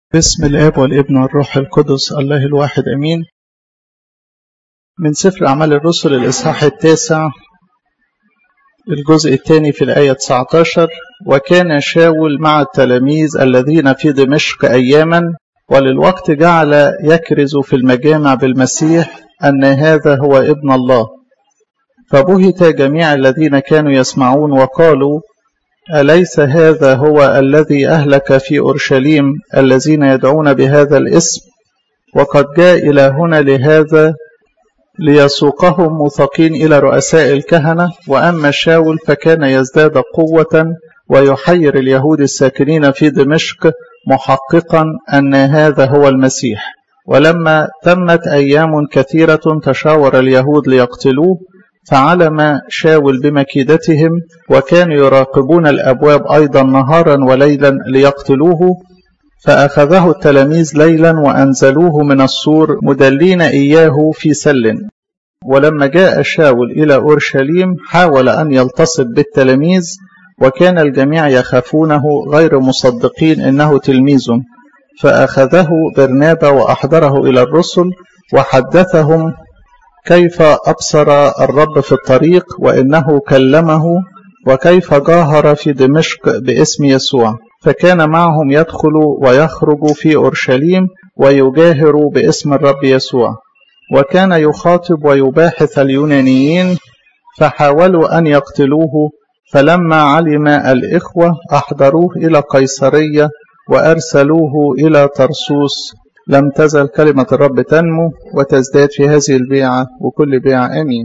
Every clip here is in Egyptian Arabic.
باسم الاب والابن والروح القدس الله الواحد امين من سفر اعمال الرسل الاصحاح التاسع الجزء الثاني في الايه 19 وكان شاول مع التلاميذ الذين في دمشق اياما وللوقت جعل يكرز في المجامع بالمسيح ان هذا هو ابن الله فبهت جميع الذين كانوا يسمعون وقالوا أليس هذا هو الذي أهلك في أورشليم الذين يدعون بهذا الاسم وقد جاء إلى هنا لهذا ليسوقهم مثقين إلى رؤساء الكهنة وأما شاول فكان يزداد قوة ويحير اليهود الساكنين في دمشق محققا أن هذا هو المسيح ولما تمت أيام كثيرة تشاور اليهود ليقتلوه فعلم شاول بمكيدتهم وكانوا يراقبون الأبواب أيضا نهارا وليلا ليقتلوه فأخذه التلاميذ ليلا وأنزلوه من السور مدلين إياه في سل ولما جاء شاول إلى أورشليم حاول أن يلتصق بالتلاميذ وكان الجميع يخافونه غير مصدقين إنه تلميذ فأخذه برنابا وأحضره إلى الرسل وحدثهم كيف أبصر الرب في الطريق وإنه كلمه وكيف جاهر في دمشق باسم يسوع فكان معهم يدخل ويخرج في أورشليم ويجاهر باسم الرب يسوع وكان يخاطب ويباحث اليونانيين فحاولوا أن يقتلوه فلما علم الإخوة أحضروه إلى قيصرية وأرسلوه إلى ترسوس لم تزل كلمة الرب تنمو وتزداد في هذه البيعة وكل بيعة أمين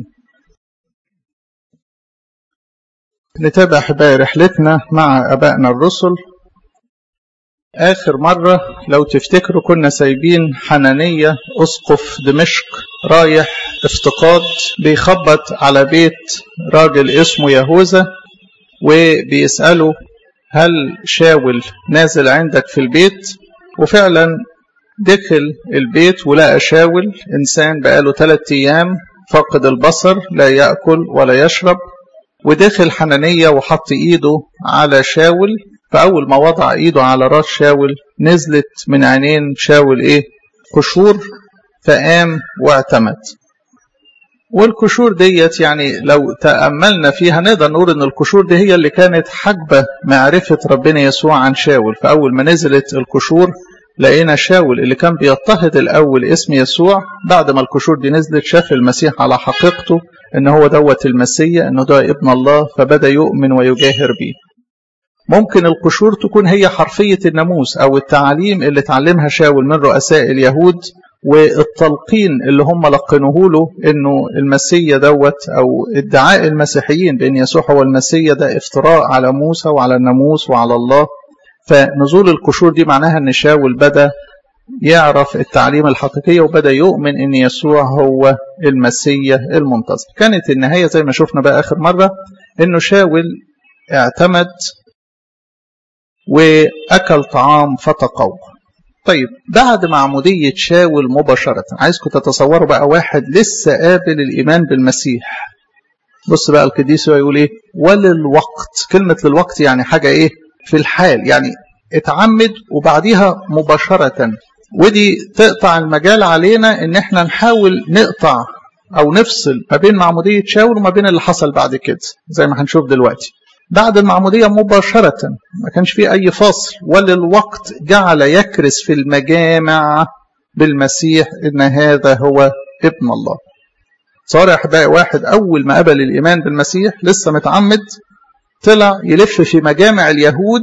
نتابع أحبائي رحلتنا مع أبائنا الرسل آخر مرة لو تفتكروا كنا سايبين حنانية أسقف دمشق رايح افتقاد بيخبط على بيت راجل اسمه يهوذا وبيسأله هل شاول نازل عندك في البيت وفعلا دخل البيت ولقى شاول إنسان بقاله ثلاثة أيام فاقد البصر لا يأكل ولا يشرب ودخل حنانية وحط إيده على شاول فأول ما وضع إيده على راس شاول نزلت من عينين شاول إيه قشور فقام واعتمد والقشور ديت يعني لو تأملنا فيها نقدر نقول إن القشور دي هي اللي كانت حجبة معرفة ربنا يسوع عن شاول فأول ما نزلت القشور لقينا شاول اللي كان بيضطهد الأول اسم يسوع بعد ما القشور دي نزلت شاف المسيح على حقيقته إن هو دوت المسيا إنه ده ابن الله فبدأ يؤمن ويجاهر بيه ممكن القشور تكون هي حرفية الناموس أو التعاليم اللي تعلمها شاول من رؤساء اليهود والتلقين اللي هم لقنوه له انه المسيا دوت او ادعاء المسيحيين بان يسوع هو المسيا ده افتراء على موسى وعلى الناموس وعلى الله فنزول القشور دي معناها ان شاول بدا يعرف التعليم الحقيقيه وبدا يؤمن ان يسوع هو المسيا المنتظر كانت النهايه زي ما شفنا بقى اخر مره انه شاول اعتمد واكل طعام فتقوى طيب بعد معمودية شاول مباشرة عايزكم تتصوروا بقى واحد لسه قابل الإيمان بالمسيح بص بقى القديس يقول إيه وللوقت كلمة للوقت يعني حاجة إيه في الحال يعني اتعمد وبعديها مباشرة ودي تقطع المجال علينا ان احنا نحاول نقطع او نفصل ما بين معمودية شاول وما بين اللي حصل بعد كده زي ما هنشوف دلوقتي بعد المعمودية مباشرة ما كانش فيه أي فاصل وللوقت جعل يكرس في المجامع بالمسيح إن هذا هو ابن الله صار يا أحبائي واحد أول ما قبل الإيمان بالمسيح لسه متعمد طلع يلف في مجامع اليهود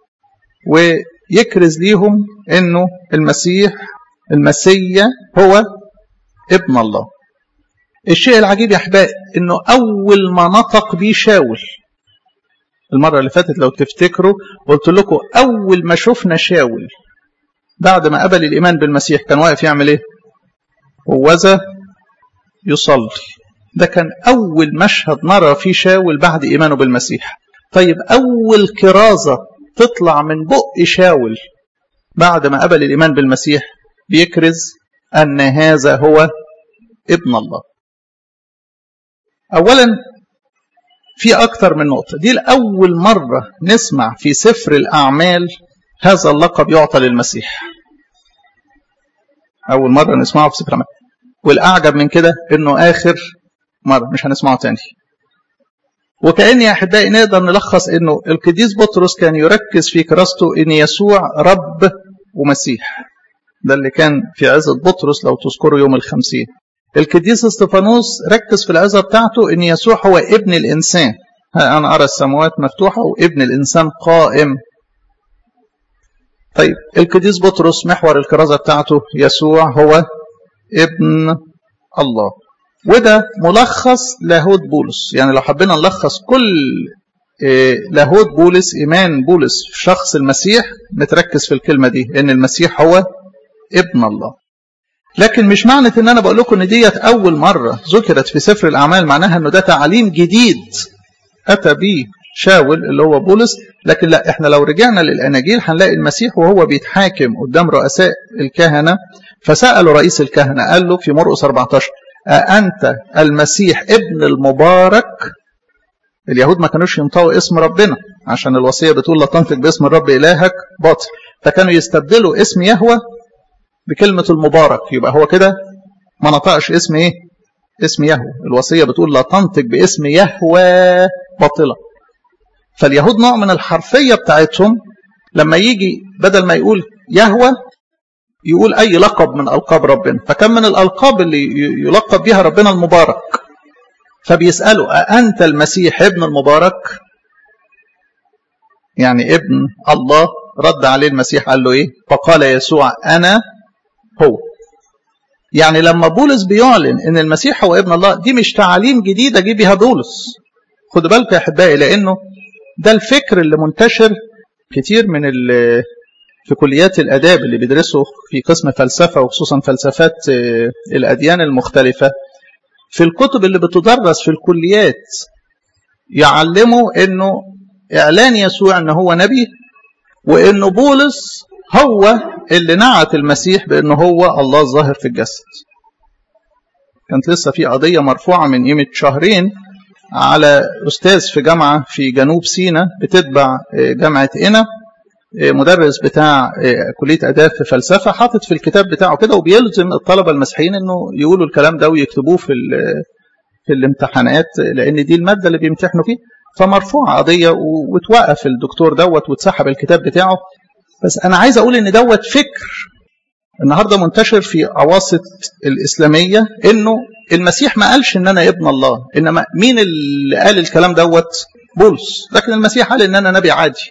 ويكرز ليهم انه المسيح المسيا هو ابن الله الشيء العجيب يا احبائي انه اول ما نطق بيه شاول المره اللي فاتت لو تفتكروا قلت لكم اول ما شفنا شاول بعد ما قبل الايمان بالمسيح كان واقف يعمل ايه هوذا يصلي ده كان أول مشهد نرى فيه شاول بعد إيمانه بالمسيح طيب أول كرازة تطلع من بق شاول بعد ما قبل الإيمان بالمسيح بيكرز أن هذا هو ابن الله أولا في أكثر من نقطة دي لأول مرة نسمع في سفر الأعمال هذا اللقب يعطى للمسيح اول مره نسمعه في سفر الاعمال والاعجب من كده انه اخر مره مش هنسمعه تاني وكأن يا أحبائي نقدر نلخص إنه القديس بطرس كان يركز في كراسته إن يسوع رب ومسيح ده اللي كان في عزة بطرس لو تذكروا يوم الخمسين القديس استفانوس ركز في العزة بتاعته إن يسوع هو ابن الإنسان ها أنا أرى السماوات مفتوحة وابن الإنسان قائم طيب القديس بطرس محور الكرازة بتاعته يسوع هو ابن الله وده ملخص لاهوت بولس يعني لو حبينا نلخص كل لاهوت بولس إيمان بولس في شخص المسيح نتركز في الكلمة دي إن المسيح هو ابن الله لكن مش معنى ان انا بقول لكم ان ديت اول مره ذكرت في سفر الاعمال معناها انه ده تعليم جديد اتى به شاول اللي هو بولس لكن لا احنا لو رجعنا للاناجيل هنلاقي المسيح وهو بيتحاكم قدام رؤساء الكهنه فسالوا رئيس الكهنه قال له في مرقس 14 أأنت المسيح ابن المبارك اليهود ما كانوش ينطقوا اسم ربنا عشان الوصيه بتقول لا تنطق باسم الرب الهك باطل فكانوا يستبدلوا اسم يهوه بكلمة المبارك يبقى هو كده ما نطقش اسم ايه اسم يهوه الوصية بتقول لا تنطق باسم يهوه باطلة فاليهود نوع من الحرفية بتاعتهم لما يجي بدل ما يقول يهوه يقول أي لقب من ألقاب ربنا فكم من الألقاب اللي يلقب بها ربنا المبارك فبيسألوا أأنت المسيح ابن المبارك يعني ابن الله رد عليه المسيح قال له ايه فقال يسوع انا هو يعني لما بولس بيعلن ان المسيح هو ابن الله دي مش تعاليم جديده جه بيها بولس خدوا بالكم يا احبائي لانه ده الفكر اللي منتشر كتير من في كليات الاداب اللي بيدرسوا في قسم فلسفه وخصوصا فلسفات الاديان المختلفه في الكتب اللي بتدرس في الكليات يعلموا انه اعلان يسوع ان هو نبي وانه بولس هو اللي نعت المسيح بانه هو الله الظاهر في الجسد كانت لسه في قضية مرفوعة من قيمة شهرين على أستاذ في جامعة في جنوب سيناء بتتبع جامعة إنا مدرس بتاع كلية آداب في فلسفة حاطط في الكتاب بتاعه كده وبيلزم الطلبة المسيحيين إنه يقولوا الكلام ده ويكتبوه في في الامتحانات لأن دي المادة اللي بيمتحنوا فيه فمرفوعة قضية وتوقف الدكتور دوت واتسحب الكتاب بتاعه بس أنا عايز أقول إن دوت فكر النهاردة منتشر في أواسط الإسلامية إنه المسيح ما قالش إن أنا ابن الله إنما مين اللي قال الكلام دوت بولس لكن المسيح قال إن أنا نبي عادي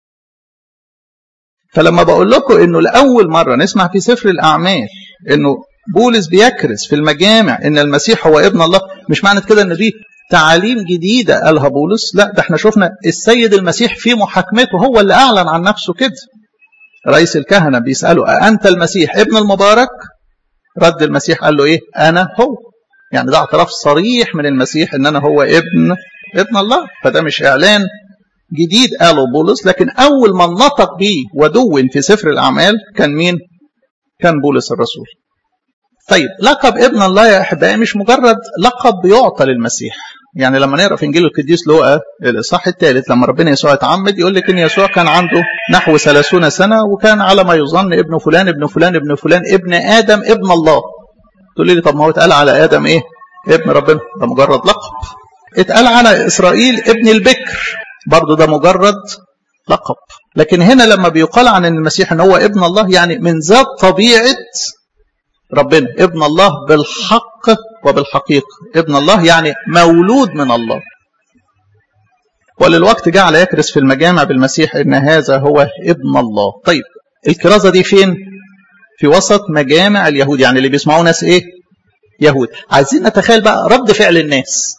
فلما بقول لكم إنه لأول مرة نسمع في سفر الأعمال إنه بولس بيكرس في المجامع إن المسيح هو ابن الله مش معنى كده إن دي تعاليم جديدة قالها بولس لا ده احنا شفنا السيد المسيح في محاكمته هو اللي أعلن عن نفسه كده رئيس الكهنة بيسأله أنت المسيح ابن المبارك رد المسيح قال له إيه أنا هو يعني ده اعتراف صريح من المسيح إن أنا هو ابن ابن الله فده مش إعلان جديد قاله بولس لكن أول من نطق به ودون في سفر الأعمال كان مين؟ كان بولس الرسول طيب لقب ابن الله يا أحبائي مش مجرد لقب بيعطى للمسيح يعني لما نقرا في انجيل القديس لوقا الاصحاح الثالث لما ربنا يسوع اتعمد يقول لك ان يسوع كان عنده نحو 30 سنه وكان على ما يظن ابن فلان ابن فلان ابن فلان ابن ادم ابن الله تقول لي طب ما هو اتقال على ادم ايه ابن ربنا ده مجرد لقب اتقال على اسرائيل ابن البكر برضه ده مجرد لقب لكن هنا لما بيقال عن المسيح ان هو ابن الله يعني من ذات طبيعه ربنا ابن الله بالحق وبالحقيقة ابن الله يعني مولود من الله وللوقت جعل يكرس في المجامع بالمسيح ان هذا هو ابن الله طيب الكرازة دي فين في وسط مجامع اليهود يعني اللي بيسمعوا ناس ايه يهود عايزين نتخيل بقى رد فعل الناس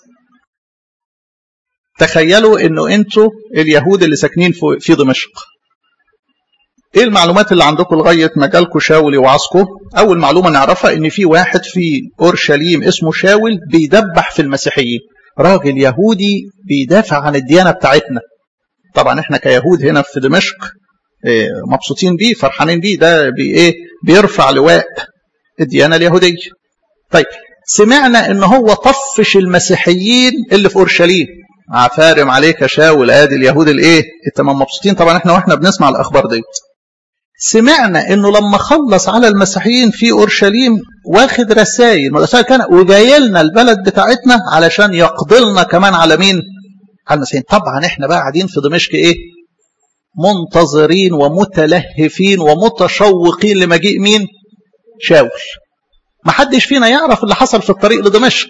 تخيلوا انه انتوا اليهود اللي ساكنين في دمشق ايه المعلومات اللي عندكم لغايه ما جالكم شاول يوعظكم اول معلومه نعرفها ان في واحد في اورشليم اسمه شاول بيدبح في المسيحيين راجل يهودي بيدافع عن الديانه بتاعتنا طبعا احنا كيهود هنا في دمشق مبسوطين بيه فرحانين بيه ده بي ايه بيرفع لواء الديانه اليهوديه طيب سمعنا ان هو طفش المسيحيين اللي في اورشليم عفارم عليك يا شاول ادي اليهود الايه التمام مبسوطين طبعا احنا واحنا بنسمع الاخبار ديت سمعنا انه لما خلص على المسيحيين في اورشليم واخد رسائل رسائل كان وجاي لنا البلد بتاعتنا علشان يقضي لنا كمان على مين؟ على المسيحيين طبعا احنا بقى قاعدين في دمشق ايه؟ منتظرين ومتلهفين ومتشوقين لمجيء مين؟ شاول ما حدش فينا يعرف اللي حصل في الطريق لدمشق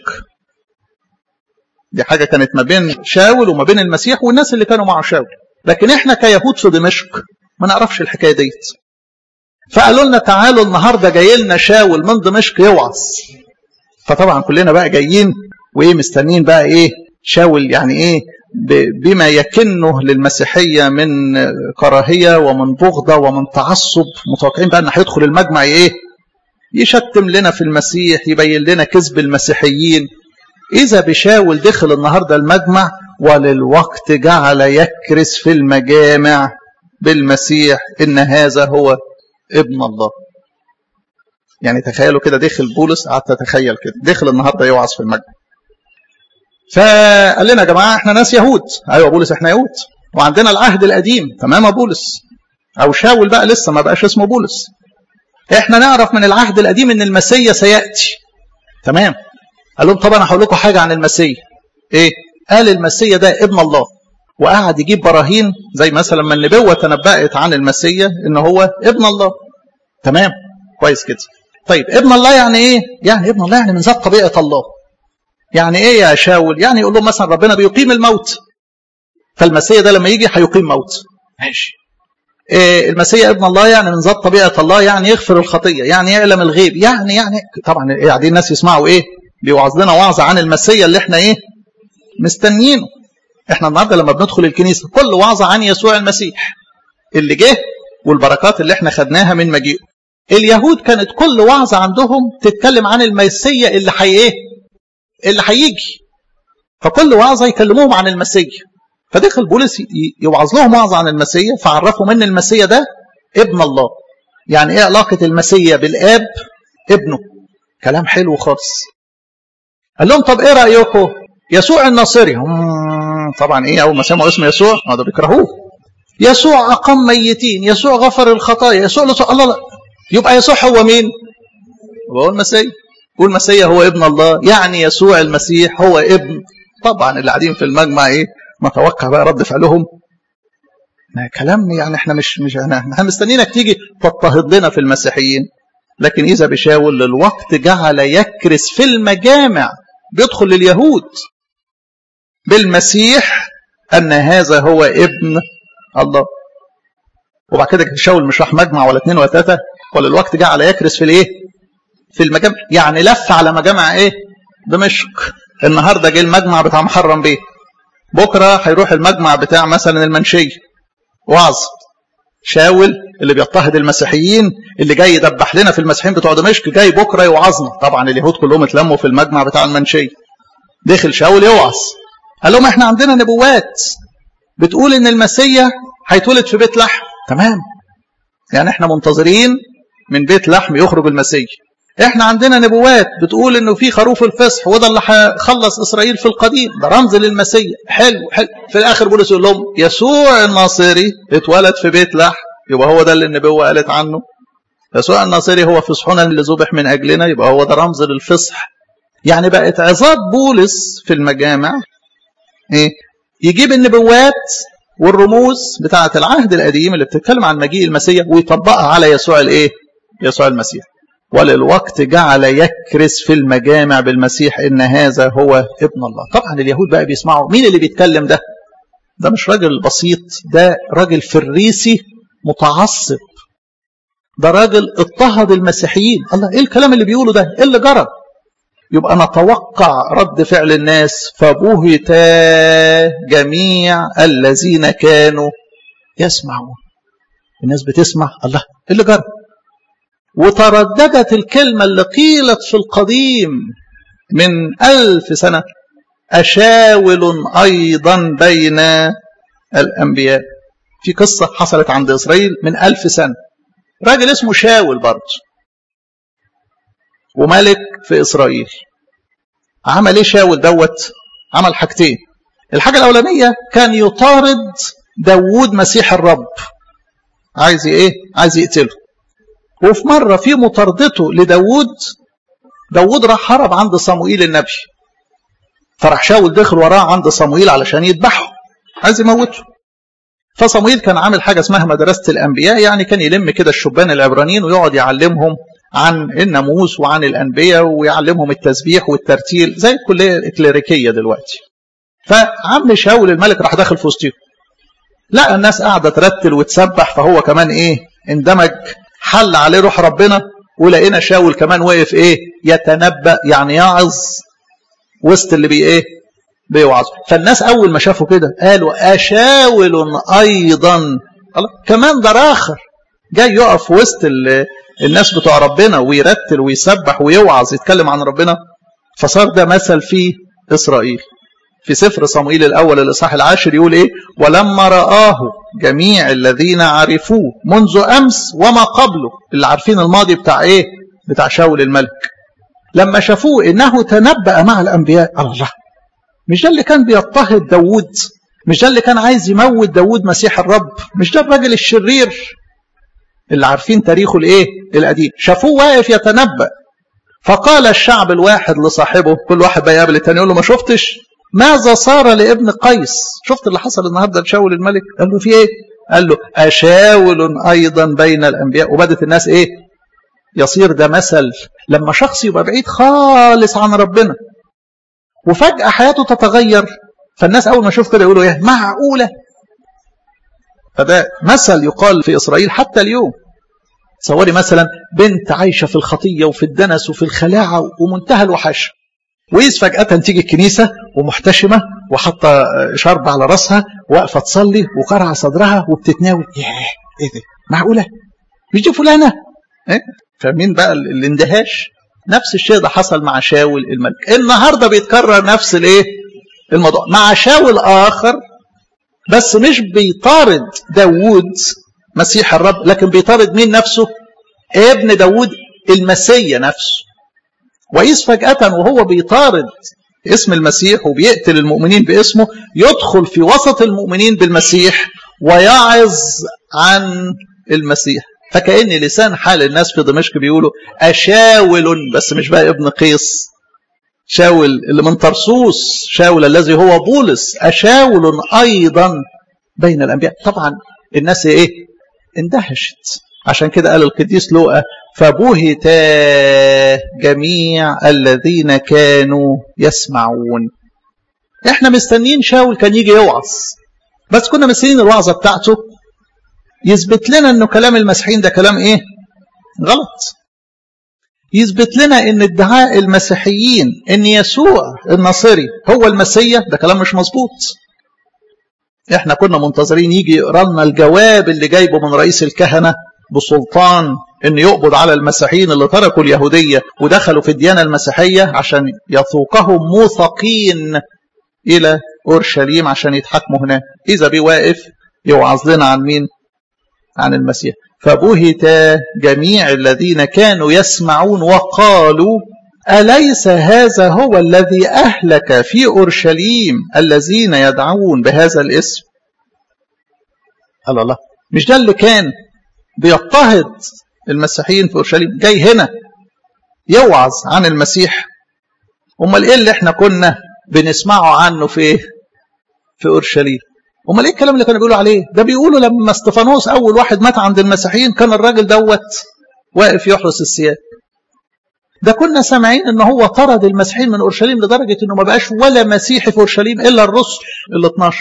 دي حاجة كانت ما بين شاول وما بين المسيح والناس اللي كانوا مع شاول لكن احنا كيهود في دمشق ما نعرفش الحكاية ديت فقالوا لنا تعالوا النهاردة جاي لنا شاول من دمشق يوعظ فطبعا كلنا بقى جايين وايه مستنيين بقى ايه شاول يعني ايه بما يكنه للمسيحية من كراهية ومن بغضة ومن تعصب متوقعين بقى ان هيدخل المجمع ايه يشتم لنا في المسيح يبين لنا كذب المسيحيين إذا بشاول دخل النهاردة المجمع وللوقت جعل يكرس في المجامع بالمسيح إن هذا هو ابن الله يعني تخيلوا كده دخل بولس قعدت اتخيل كده دخل النهارده يوعظ في المجمع فقال لنا يا جماعه احنا ناس يهود ايوه بولس احنا يهود وعندنا العهد القديم تمام بولس او شاول بقى لسه ما بقاش اسمه بولس احنا نعرف من العهد القديم ان المسيا سياتي تمام قال لهم طب انا هقول لكم حاجه عن المسيا ايه قال المسيا ده ابن الله وقعد يجيب براهين زي مثلا ما النبوه تنبأت عن المسيا ان هو ابن الله تمام كويس كده طيب ابن الله يعني ايه يعني ابن الله يعني من ذات طبيعه الله يعني ايه يا شاول يعني يقول لهم مثلا ربنا بيقيم الموت فالمسيا ده لما يجي هيقيم موت ماشي إيه المسيح ابن الله يعني من ذات طبيعة الله يعني يغفر الخطية يعني يعلم الغيب يعني يعني طبعا قاعدين الناس يسمعوا ايه بيوعظ لنا وعظة عن المسيح اللي احنا ايه مستنيينه احنا النهارده لما بندخل الكنيسة كل وعظة عن يسوع المسيح اللي جه والبركات اللي احنا خدناها من مجيئه اليهود كانت كل وعظة عندهم تتكلم عن المسيح اللي حي ايه اللي هيجي فكل وعظة يكلموهم عن المسيح فدخل بولس يوعظ لهم وعظ عن المسيا فعرفهم ان المسيا ده ابن الله يعني ايه علاقة المسيا بالاب ابنه كلام حلو خالص قال لهم طب ايه رأيكم يسوع الناصري طبعا ايه اول ما سمعوا اسم يسوع هذا بيكرهوه يسوع اقام ميتين يسوع غفر الخطايا يسوع لسوع الله لا يبقى يسوع هو مين هو المسيا والمسيا هو ابن الله يعني يسوع المسيح هو ابن طبعا اللي قاعدين في المجمع ايه نتوقع بقى رد فعلهم ما كلام يعني احنا مش مش احنا مستنيينك تيجي تضطهد لنا في المسيحيين لكن اذا بشاول للوقت جعل يكرس في المجامع بيدخل لليهود بالمسيح ان هذا هو ابن الله وبعد كده شاول مش راح مجمع ولا اثنين ولا ثلاثه ولا الوقت جعل يكرس في الايه؟ في المجامع يعني لف على مجامع ايه؟ دمشق النهارده جه المجمع بتاع محرم بيه بكره هيروح المجمع بتاع مثلا المنشيه وعظ شاول اللي بيضطهد المسيحيين اللي جاي يدبح لنا في المسيحيين بتوع دمشق جاي بكره يوعظنا طبعا اليهود كلهم اتلموا في المجمع بتاع المنشيه دخل شاول يوعظ قال لهم احنا عندنا نبوات بتقول ان المسيا هيتولد في بيت لحم تمام يعني احنا منتظرين من بيت لحم يخرج المسيا احنا عندنا نبوات بتقول انه في خروف الفصح وده اللي هيخلص اسرائيل في القديم ده رمز للمسيح حلو حلو في الاخر بولس يقول لهم يسوع الناصري اتولد في بيت لحم يبقى هو ده اللي النبوه قالت عنه يسوع الناصري هو فصحنا اللي ذبح من اجلنا يبقى هو ده رمز للفصح يعني بقت عظات بولس في المجامع ايه يجيب النبوات والرموز بتاعه العهد القديم اللي بتتكلم عن مجيء المسيح ويطبقها على يسوع الايه يسوع المسيح وللوقت جعل يكرس في المجامع بالمسيح ان هذا هو ابن الله طبعا اليهود بقى بيسمعوا مين اللي بيتكلم ده ده مش راجل بسيط ده راجل فريسي متعصب ده راجل اضطهد المسيحيين الله ايه الكلام اللي بيقوله ده ايه اللي جرى يبقى نتوقع رد فعل الناس فبهتا جميع الذين كانوا يسمعون الناس بتسمع الله ايه اللي جرى وترددت الكلمة اللي قيلت في القديم من ألف سنة أشاول أيضا بين الأنبياء في قصة حصلت عند إسرائيل من ألف سنة راجل اسمه شاول برضه وملك في إسرائيل عمل إيه شاول دوت عمل حاجتين الحاجة الأولانية كان يطارد داوود مسيح الرب عايز ايه عايز يقتله وفي مرة في مطاردته لداود داود راح هرب عند صموئيل النبي فراح شاول دخل وراه عند صموئيل علشان يذبحه عايز يموته فصموئيل كان عامل حاجة اسمها مدرسة الأنبياء يعني كان يلم كده الشبان العبرانيين ويقعد يعلمهم عن الناموس وعن الأنبياء ويعلمهم التسبيح والترتيل زي الكلية الكليريكية دلوقتي فعم شاول الملك راح داخل في وسطهم لقى الناس قاعدة ترتل وتسبح فهو كمان ايه اندمج حل عليه روح ربنا ولقينا شاول كمان وقف ايه يتنبأ يعني يعظ وسط اللي بي ايه بيوعظ فالناس اول ما شافوا كده قالوا اشاول ايضا كمان ده اخر جاي يقف وسط الناس بتوع ربنا ويرتل ويسبح ويوعظ يتكلم عن ربنا فصار ده مثل في اسرائيل في سفر صموئيل الاول الاصحاح العاشر يقول ايه ولما رآه جميع الذين عرفوه منذ امس وما قبله اللي عارفين الماضي بتاع ايه بتاع شاول الملك لما شافوه انه تنبأ مع الانبياء الله مش ده اللي كان بيضطهد داوود مش ده اللي كان عايز يموت داوود مسيح الرب مش ده الراجل الشرير اللي عارفين تاريخه الايه القديم شافوه واقف يتنبأ فقال الشعب الواحد لصاحبه كل واحد بقى يقابل التاني يقول له ما شفتش ماذا صار لابن قيس شفت اللي حصل النهارده لشاول الملك قال له في ايه قال له اشاول ايضا بين الانبياء وبدت الناس ايه يصير ده مثل لما شخص يبقى بعيد خالص عن ربنا وفجأة حياته تتغير فالناس أول ما يشوف كده يقولوا إيه معقولة فده مثل يقال في إسرائيل حتى اليوم تصوري مثلا بنت عايشة في الخطية وفي الدنس وفي الخلاعة ومنتهى الوحشة وإذ فجأة تيجي الكنيسة ومحتشمة وحاطة شرب على راسها واقفة تصلي وقرع صدرها وبتتناول ياه إيه ده معقولة مش دي فلانة إيه؟ فاهمين بقى الاندهاش نفس الشيء ده حصل مع شاول الملك النهارده بيتكرر نفس الايه الموضوع مع شاول اخر بس مش بيطارد داوود مسيح الرب لكن بيطارد مين نفسه ابن داوود المسيا نفسه وإذ فجأة وهو بيطارد اسم المسيح وبيقتل المؤمنين باسمه يدخل في وسط المؤمنين بالمسيح ويعظ عن المسيح فكأن لسان حال الناس في دمشق بيقولوا أشاول بس مش بقى ابن قيس شاول اللي من طرسوس شاول الذي هو بولس أشاول أيضا بين الأنبياء طبعا الناس إيه اندهشت عشان كده قال القديس لوقا فبهت جميع الذين كانوا يسمعون احنا مستنيين شاول كان يجي يوعظ بس كنا مستنيين الوعظة بتاعته يثبت لنا انه كلام المسيحيين ده كلام ايه غلط يثبت لنا ان ادعاء المسيحيين ان يسوع الناصري هو المسيا ده كلام مش مظبوط احنا كنا منتظرين يجي يقرا لنا الجواب اللي جايبه من رئيس الكهنه بسلطان ان يقبض على المسيحيين اللي تركوا اليهوديه ودخلوا في الديانه المسيحيه عشان يسوقهم موثقين الى اورشليم عشان يتحاكموا هناك اذا بيه واقف يوعظ لنا عن مين عن المسيح فبهت جميع الذين كانوا يسمعون وقالوا أليس هذا هو الذي أهلك في أورشليم الذين يدعون بهذا الاسم الله الله مش ده اللي كان بيضطهد المسيحيين في أورشليم جاي هنا يوعظ عن المسيح امال ايه اللي احنا كنا بنسمعه عنه في في اورشليم امال ايه الكلام اللي كانوا بيقولوا عليه ده بيقولوا لما استفانوس اول واحد مات عند المسيحيين كان الراجل دوت واقف يحرس الثياب ده كنا سامعين ان هو طرد المسيحيين من اورشليم لدرجه انه ما بقاش ولا مسيحي في اورشليم الا الرسل ال 12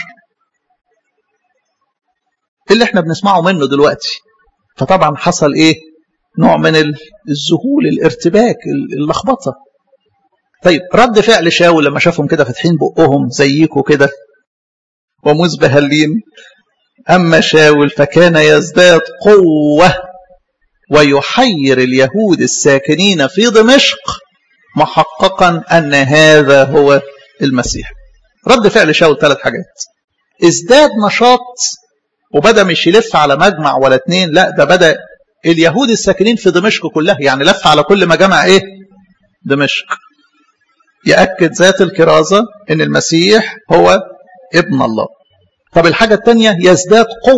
اللي احنا بنسمعه منه دلوقتي فطبعا حصل ايه نوع من الذهول الارتباك اللخبطه طيب رد فعل شاول لما شافهم كده فاتحين بقهم زيكوا كده ومزبهلين أما شاول فكان يزداد قوة ويحير اليهود الساكنين في دمشق محققا أن هذا هو المسيح رد فعل شاول ثلاث حاجات ازداد نشاط وبدأ مش يلف على مجمع ولا اتنين لا ده بدأ اليهود الساكنين في دمشق كلها يعني لف على كل مجامع ايه دمشق يأكد ذات الكرازة ان المسيح هو ابن الله طب الحاجة الثانية يزداد قوة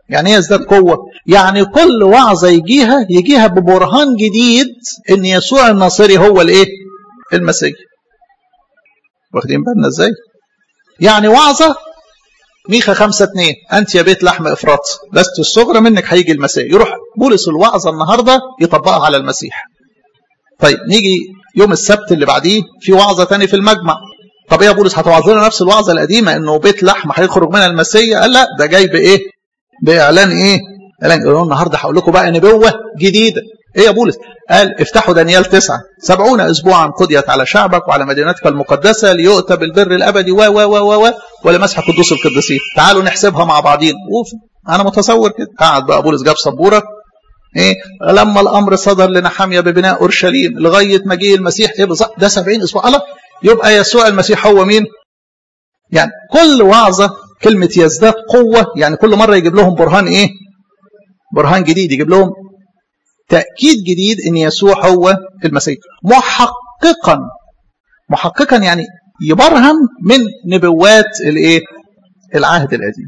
يعني ايه يزداد قوة يعني كل وعظة يجيها يجيها ببرهان جديد ان يسوع الناصري هو الايه المسيح واخدين بالنا ازاي يعني وعظة ميخا خمسة اتنين أنت يا بيت لحم إفراط لست الصغرى منك هيجي المسيح يروح بولس الوعظة النهاردة يطبقها على المسيح طيب نيجي يوم السبت اللي بعديه في وعظة تاني في المجمع طب ايه يا بولس هتوعظ لنا نفس الوعظة القديمة انه بيت لحم هيخرج منها المسيح قال لا ده جاي بايه باعلان ايه اعلان النهارده هقول لكم بقى نبوة جديدة ايه يا بولس قال افتحوا دانيال تسعة سبعون اسبوعا قضيت على شعبك وعلى مدينتك المقدسة ليؤتى بالبر الابدي و و و و ولمسح قدوس القديسين تعالوا نحسبها مع بعضين اوف انا متصور كده قعد بقى بولس جاب سبوره ايه لما الامر صدر لنحاميه ببناء اورشليم لغايه مجيء المسيح ايه بالظبط ده 70 اسبوع الله يبقى يسوع المسيح هو مين؟ يعني كل وعظه كلمه يزداد قوه يعني كل مره يجيب لهم برهان ايه؟ برهان جديد يجيب لهم تاكيد جديد ان يسوع هو المسيح محققا محققا يعني يبرهن من نبوات الايه؟ العهد القديم.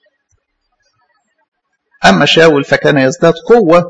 اما شاول فكان يزداد قوه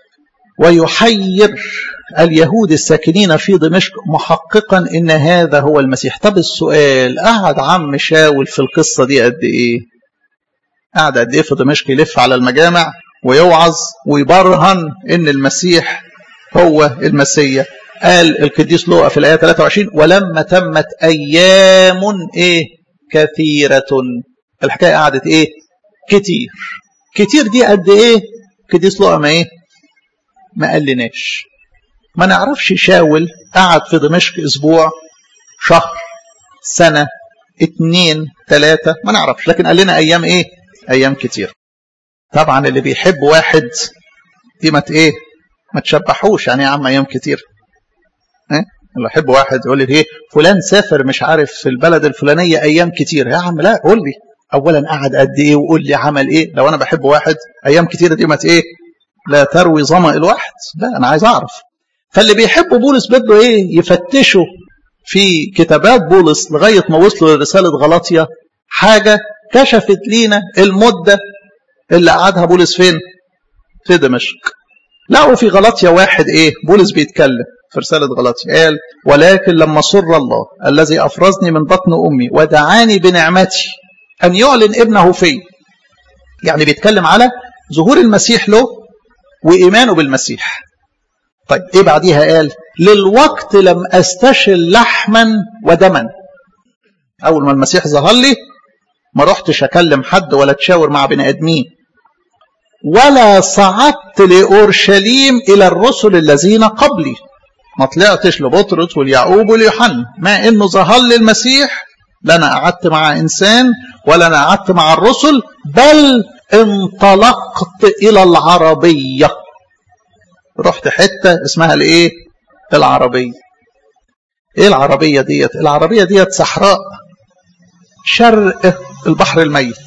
ويحير اليهود الساكنين في دمشق محققا ان هذا هو المسيح طب السؤال قعد عم شاول في القصه دي قد ايه قعد قد ايه في دمشق يلف على المجامع ويوعظ ويبرهن ان المسيح هو المسيح قال القديس لوقا في الايه 23 ولما تمت ايام ايه كثيره الحكايه قعدت ايه كتير كتير دي قد ايه القديس لوقا ما ايه ما قالناش ما نعرفش شاول قعد في دمشق اسبوع شهر سنه اتنين تلاتة ما نعرفش لكن قال لنا ايام ايه ايام كتير طبعا اللي بيحب واحد دي ما ايه ما تشبحوش يعني يا عم ايام كتير ايه اللي يحب واحد يقول لي ايه فلان سافر مش عارف في البلد الفلانيه ايام كتير يا عم لا قول لي اولا قعد قد ايه وقول لي عمل ايه لو انا بحب واحد ايام كتير دي ما ايه لا تروي ظما الواحد لا انا عايز اعرف فاللي بيحبوا بولس بده ايه يفتشوا في كتابات بولس لغايه ما وصلوا لرساله غلاطيا حاجه كشفت لينا المده اللي قعدها بولس فين في دمشق لقوا في غلاطيا واحد ايه بولس بيتكلم في رسالة غلاطيا قال ولكن لما سر الله الذي أفرزني من بطن أمي ودعاني بنعمتي أن يعلن ابنه في يعني بيتكلم على ظهور المسيح له وإيمانه بالمسيح طيب إيه بعديها قال للوقت لم أستشل لحما ودما أول ما المسيح ظهر لي ما رحتش أكلم حد ولا تشاور مع بني آدمين ولا صعدت لأورشليم إلى الرسل الذين قبلي ما طلعتش لبطرس واليعقوب واليوحنا ما انه ظهر لي المسيح لا انا قعدت مع انسان ولا انا قعدت مع الرسل بل انطلقت الى العربيه رحت حته اسمها الايه العربيه ايه العربيه ديت العربيه ديت صحراء شرق البحر الميت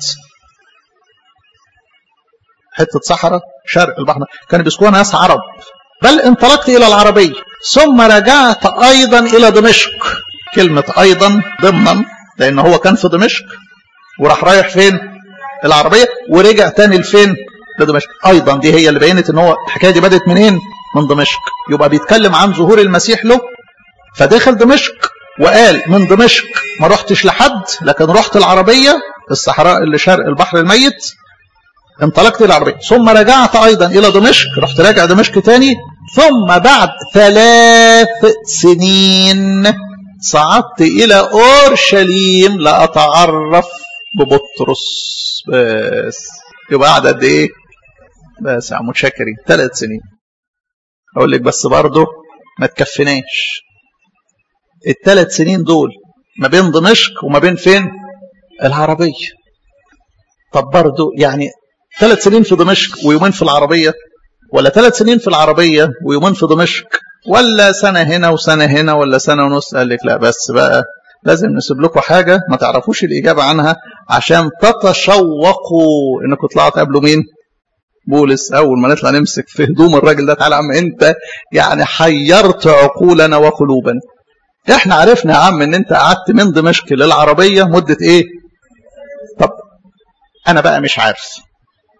حته صحراء شرق البحر كانوا بيسكنوها ناس عرب بل انطلقت إلى العربية ثم رجعت أيضا إلى دمشق كلمة أيضا ضمنا لأن هو كان في دمشق وراح رايح فين العربية ورجع تاني لفين لدمشق أيضا دي هي اللي بينت إن هو الحكاية دي بدأت منين من دمشق يبقى بيتكلم عن ظهور المسيح له فدخل دمشق وقال من دمشق ما رحتش لحد لكن رحت العربية الصحراء اللي شرق البحر الميت انطلقت الى العربية ثم رجعت ايضا الى دمشق رحت راجع دمشق تاني ثم بعد ثلاث سنين صعدت الى اورشليم لاتعرف ببطرس بس يبقى قعد قد ايه بس يا عم متشكرين ثلاث سنين اقول لك بس برضه ما تكفناش الثلاث سنين دول ما بين دمشق وما بين فين العربيه طب برضه يعني ثلاث سنين في دمشق ويومين في العربية ولا ثلاث سنين في العربية ويومين في دمشق ولا سنة هنا وسنة هنا ولا سنة ونص قال لك لا بس بقى لازم نسيب لكم حاجة ما تعرفوش الإجابة عنها عشان تتشوقوا إنكم طلعوا تقابلوا مين بولس أول ما نطلع نمسك في هدوم الراجل ده تعالى يا عم أنت يعني حيرت عقولنا وقلوبنا احنا عرفنا يا عم ان انت قعدت من دمشق للعربية مدة ايه طب انا بقى مش عارف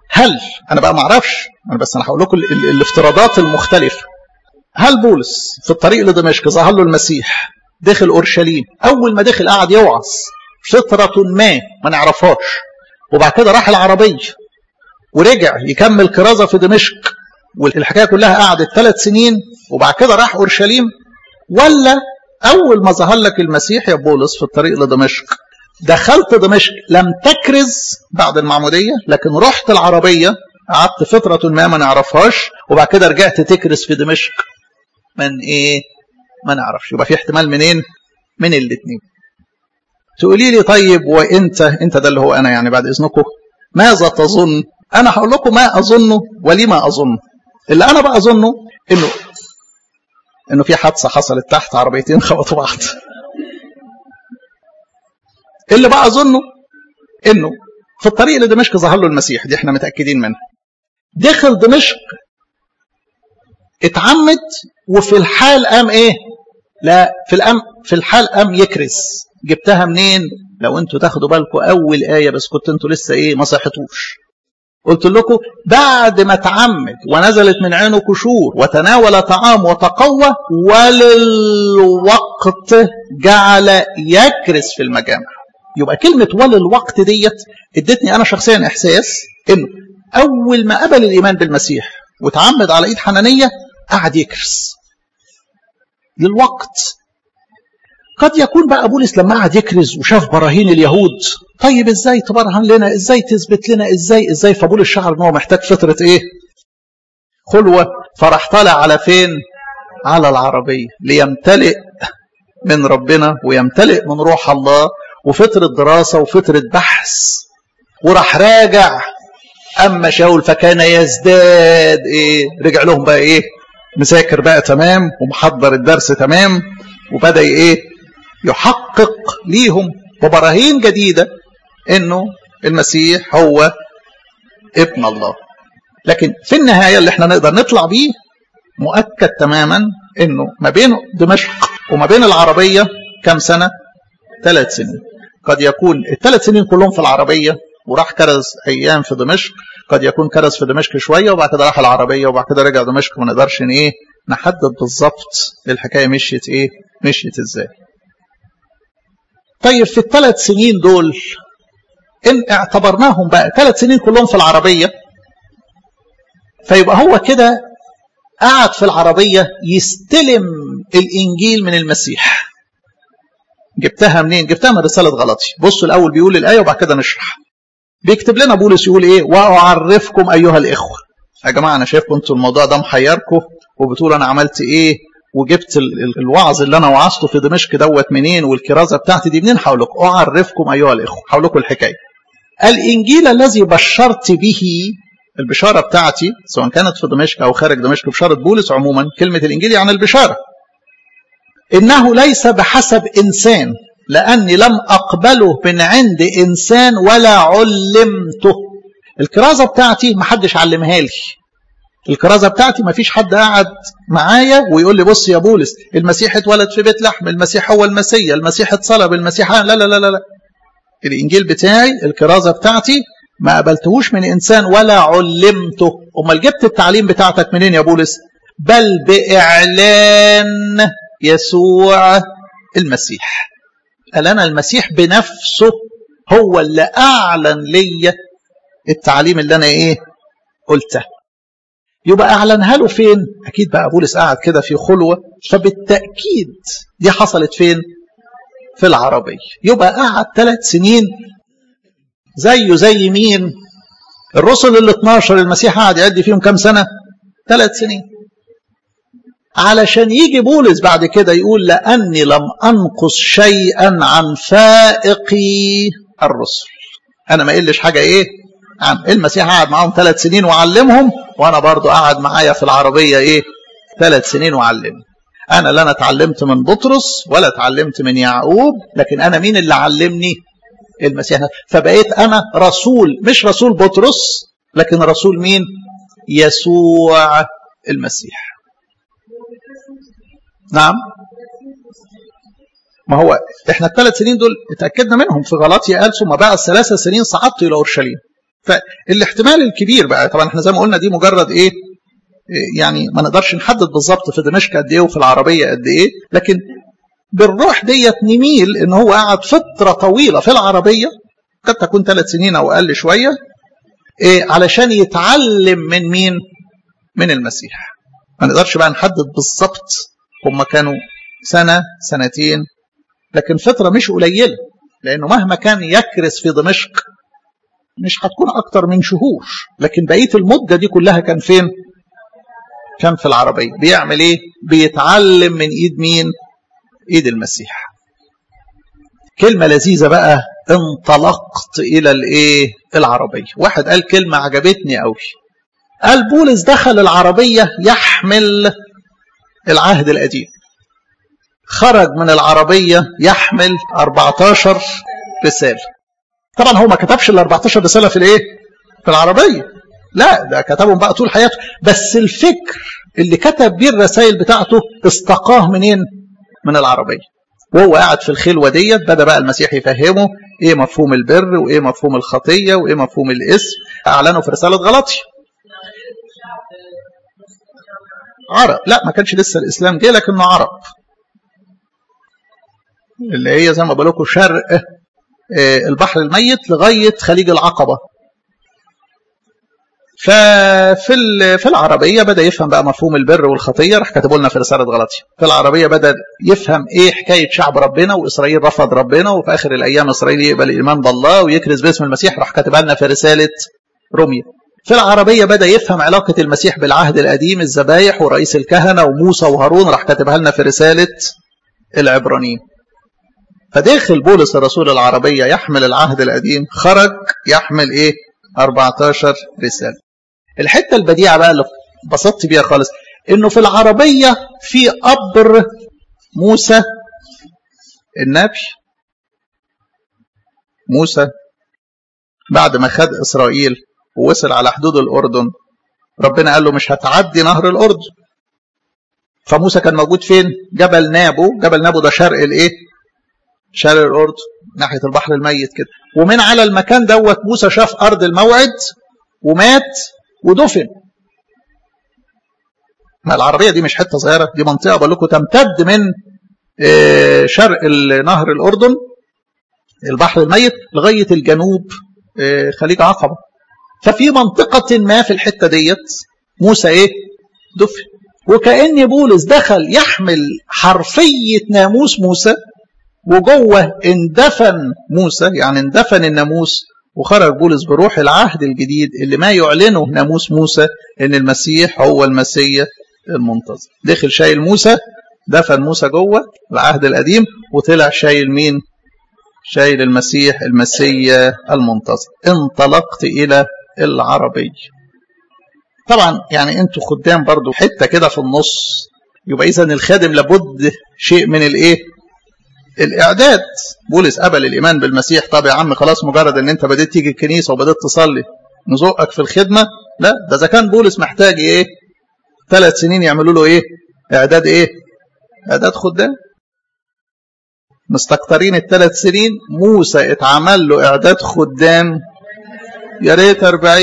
هل انا بقى ما اعرفش انا بس انا هقول لكم ال- ال- الافتراضات المختلفه هل بولس في الطريق لدمشق ظهر له المسيح دخل اورشليم اول ما دخل قعد يوعظ فتره ما ما نعرفهاش وبعد كده راح العربيه ورجع يكمل كرازه في دمشق والحكايه كلها قعدت ثلاث سنين وبعد كده راح اورشليم ولا اول ما ظهر لك المسيح يا بولس في الطريق لدمشق دخلت دمشق لم تكرز بعد المعموديه لكن رحت العربيه قعدت فتره ما ما نعرفهاش وبعد كده رجعت تكرز في دمشق من ايه ما نعرفش يبقى في احتمال منين من الاثنين تقولي لي طيب وانت انت ده اللي هو انا يعني بعد اذنكم ماذا تظن انا هقول لكم ما اظنه ولما اظنه اللي انا بقى اظنه انه انه في حادثه حصلت تحت عربيتين خبطوا بعض اللي بقى اظنه انه في الطريق لدمشق ظهر له المسيح دي احنا متاكدين منها دخل دمشق اتعمد وفي الحال قام ايه لا في الأم في الحال قام يكرز جبتها منين لو انتوا تاخدوا بالكم اول ايه بس كنت انتوا لسه ايه ما صحتوش قلت لكم بعد ما تعمد ونزلت من عينه كشور وتناول طعام وتقوى وللوقت جعل يكرز في المجامع يبقى كلمة وللوقت ديت ادتني انا شخصيا احساس انه اول ما قبل الايمان بالمسيح وتعمد على ايد حنانية قعد يكرز للوقت قد يكون بقى بولس لما قعد يكرز وشاف براهين اليهود طيب ازاي تبرهن لنا ازاي تثبت لنا ازاي ازاي فبولس شعر ان هو محتاج فتره ايه خلوه فراح طالع على فين على العربيه ليمتلئ من ربنا ويمتلئ من روح الله وفتره دراسه وفتره بحث وراح راجع اما شاول فكان يزداد ايه رجع لهم بقى ايه مذاكر بقى تمام ومحضر الدرس تمام وبدا ايه يحقق ليهم ببراهين جديده انه المسيح هو ابن الله لكن في النهايه اللي احنا نقدر نطلع بيه مؤكد تماما انه ما بين دمشق وما بين العربيه كم سنه؟ ثلاث سنين قد يكون الثلاث سنين كلهم في العربيه وراح كرز ايام في دمشق قد يكون كرز في دمشق شويه وبعد كده راح العربيه وبعد كده رجع دمشق ما نقدرش ايه نحدد بالظبط الحكايه مشيت ايه مشيت ازاي طيب في الثلاث سنين دول ان اعتبرناهم بقى ثلاث سنين كلهم في العربيه فيبقى هو كده قعد في العربيه يستلم الانجيل من المسيح جبتها منين جبتها من رساله غلطي بصوا الاول بيقول الايه وبعد كده نشرح بيكتب لنا بولس يقول ايه واعرفكم ايها الاخوه يا جماعه انا شايفكم انتوا الموضوع ده محيركم وبتقول انا عملت ايه وجبت الوعظ اللي انا وعظته في دمشق دوت منين والكرازه بتاعتي دي منين هقول لكم اعرفكم ايها الاخوه هقول لكم الحكايه الانجيل الذي بشرت به البشاره بتاعتي سواء كانت في دمشق او خارج دمشق بشاره بولس عموما كلمه الانجيل يعني البشاره انه ليس بحسب انسان لاني لم اقبله من عند انسان ولا علمته الكرازه بتاعتي ما حدش علمها لي الكرازه بتاعتي ما فيش حد قاعد معايا ويقول لي بص يا بولس المسيح اتولد في بيت لحم المسيح هو المسيا المسيح اتصلب المسيح لا لا لا لا, لا. الانجيل بتاعي الكرازه بتاعتي ما قبلتهوش من انسان ولا علمته امال جبت التعليم بتاعتك منين يا بولس بل باعلان يسوع المسيح قال انا المسيح بنفسه هو اللي اعلن لي التعليم اللي انا ايه قلته يبقى اعلنها له فين اكيد بقى بولس قاعد كده في خلوه فبالتاكيد دي حصلت فين في العربيه يبقى قعد ثلاث سنين زيه زي مين الرسل ال 12 المسيح قعد يعد فيهم كام سنه ثلاث سنين علشان يجي بولس بعد كده يقول لاني لم انقص شيئا عن فائقي الرسل انا ما قلش حاجه ايه عن المسيح قعد معاهم ثلاث سنين وعلمهم وانا برضو قعد معايا في العربيه ايه ثلاث سنين وعلمني انا لا انا اتعلمت من بطرس ولا اتعلمت من يعقوب لكن انا مين اللي علمني المسيح فبقيت انا رسول مش رسول بطرس لكن رسول مين يسوع المسيح نعم ما هو احنا الثلاث سنين دول اتاكدنا منهم في غلطية قال ثم بعد ثلاث سنين صعدت الى اورشليم فالاحتمال الكبير بقى طبعا احنا زي ما قلنا دي مجرد ايه يعني ما نقدرش نحدد بالظبط في دمشق قد ايه وفي العربيه قد ايه لكن بالروح ديت نميل ان هو قعد فتره طويله في العربيه قد تكون ثلاث سنين او اقل شويه إيه علشان يتعلم من مين؟ من المسيح. ما نقدرش بقى نحدد بالظبط هم كانوا سنه سنتين لكن فتره مش قليله لانه مهما كان يكرس في دمشق مش هتكون اكتر من شهور لكن بقيه المده دي كلها كان فين؟ كان في العربيه بيعمل ايه؟ بيتعلم من ايد مين؟ ايد المسيح. كلمه لذيذه بقى انطلقت الى الايه العربيه واحد قال كلمه عجبتني قوي قال بولس دخل العربيه يحمل العهد القديم خرج من العربيه يحمل 14 رساله طبعا هو ما كتبش ال 14 رساله في الايه في العربيه لا ده كتبهم بقى طول حياته بس الفكر اللي كتب بيه الرسائل بتاعته استقاه منين من العربيه وهو قاعد في الخلوة ديت بدأ بقى المسيح يفهمه ايه مفهوم البر وايه مفهوم الخطية وايه مفهوم الاسم اعلنه في رسالة غلطي عرب لا ما كانش لسه الاسلام جه لكنه عرب اللي هي زي ما بقول لكم شرق البحر الميت لغاية خليج العقبة ففي في العربيه بدا يفهم بقى مفهوم البر والخطيه راح كاتبوا لنا في رساله غلطي في العربيه بدا يفهم ايه حكايه شعب ربنا واسرائيل رفض ربنا وفي اخر الايام اسرائيل يقبل الايمان بالله ويكرز باسم المسيح راح كاتبها لنا في رساله روميا في العربيه بدا يفهم علاقه المسيح بالعهد القديم الذبايح ورئيس الكهنه وموسى وهارون راح كاتبها لنا في رساله العبرانيين فداخل بولس الرسول العربيه يحمل العهد القديم خرج يحمل ايه 14 رساله الحته البديعه بقى اللي بسطت بيها خالص انه في العربيه في قبر موسى النبي موسى بعد ما خد اسرائيل ووصل على حدود الاردن ربنا قال له مش هتعدي نهر الاردن فموسى كان موجود فين جبل نابو جبل نابو ده شرق الايه شرق الاردن ناحيه البحر الميت كده ومن على المكان دوت موسى شاف ارض الموعد ومات ودفن ما العربيه دي مش حته صغيره دي منطقه بقول لكم تمتد من شرق نهر الاردن البحر الميت لغايه الجنوب خليج عقبه ففي منطقه ما في الحته ديت موسى ايه دفن وكأن بولس دخل يحمل حرفيه ناموس موسى وجوه اندفن موسى يعني اندفن الناموس وخرج بولس بروح العهد الجديد اللي ما يعلنه ناموس موسى ان المسيح هو المسيح المنتظر دخل شايل موسى دفن موسى جوه العهد القديم وطلع شايل مين شايل المسيح المسيح المنتظر انطلقت الى العربية طبعا يعني انتوا خدام برضو حتة كده في النص يبقى اذا الخادم لابد شيء من الايه الاعداد بولس قبل الايمان بالمسيح طب يا عم خلاص مجرد ان انت بديت تيجي الكنيسه وبديت تصلي نزقك في الخدمه لا ده اذا كان بولس محتاج ايه ثلاث سنين يعملوا له ايه اعداد ايه اعداد خدام مستكترين الثلاث سنين موسى اتعمل له اعداد خدام يا ريت 40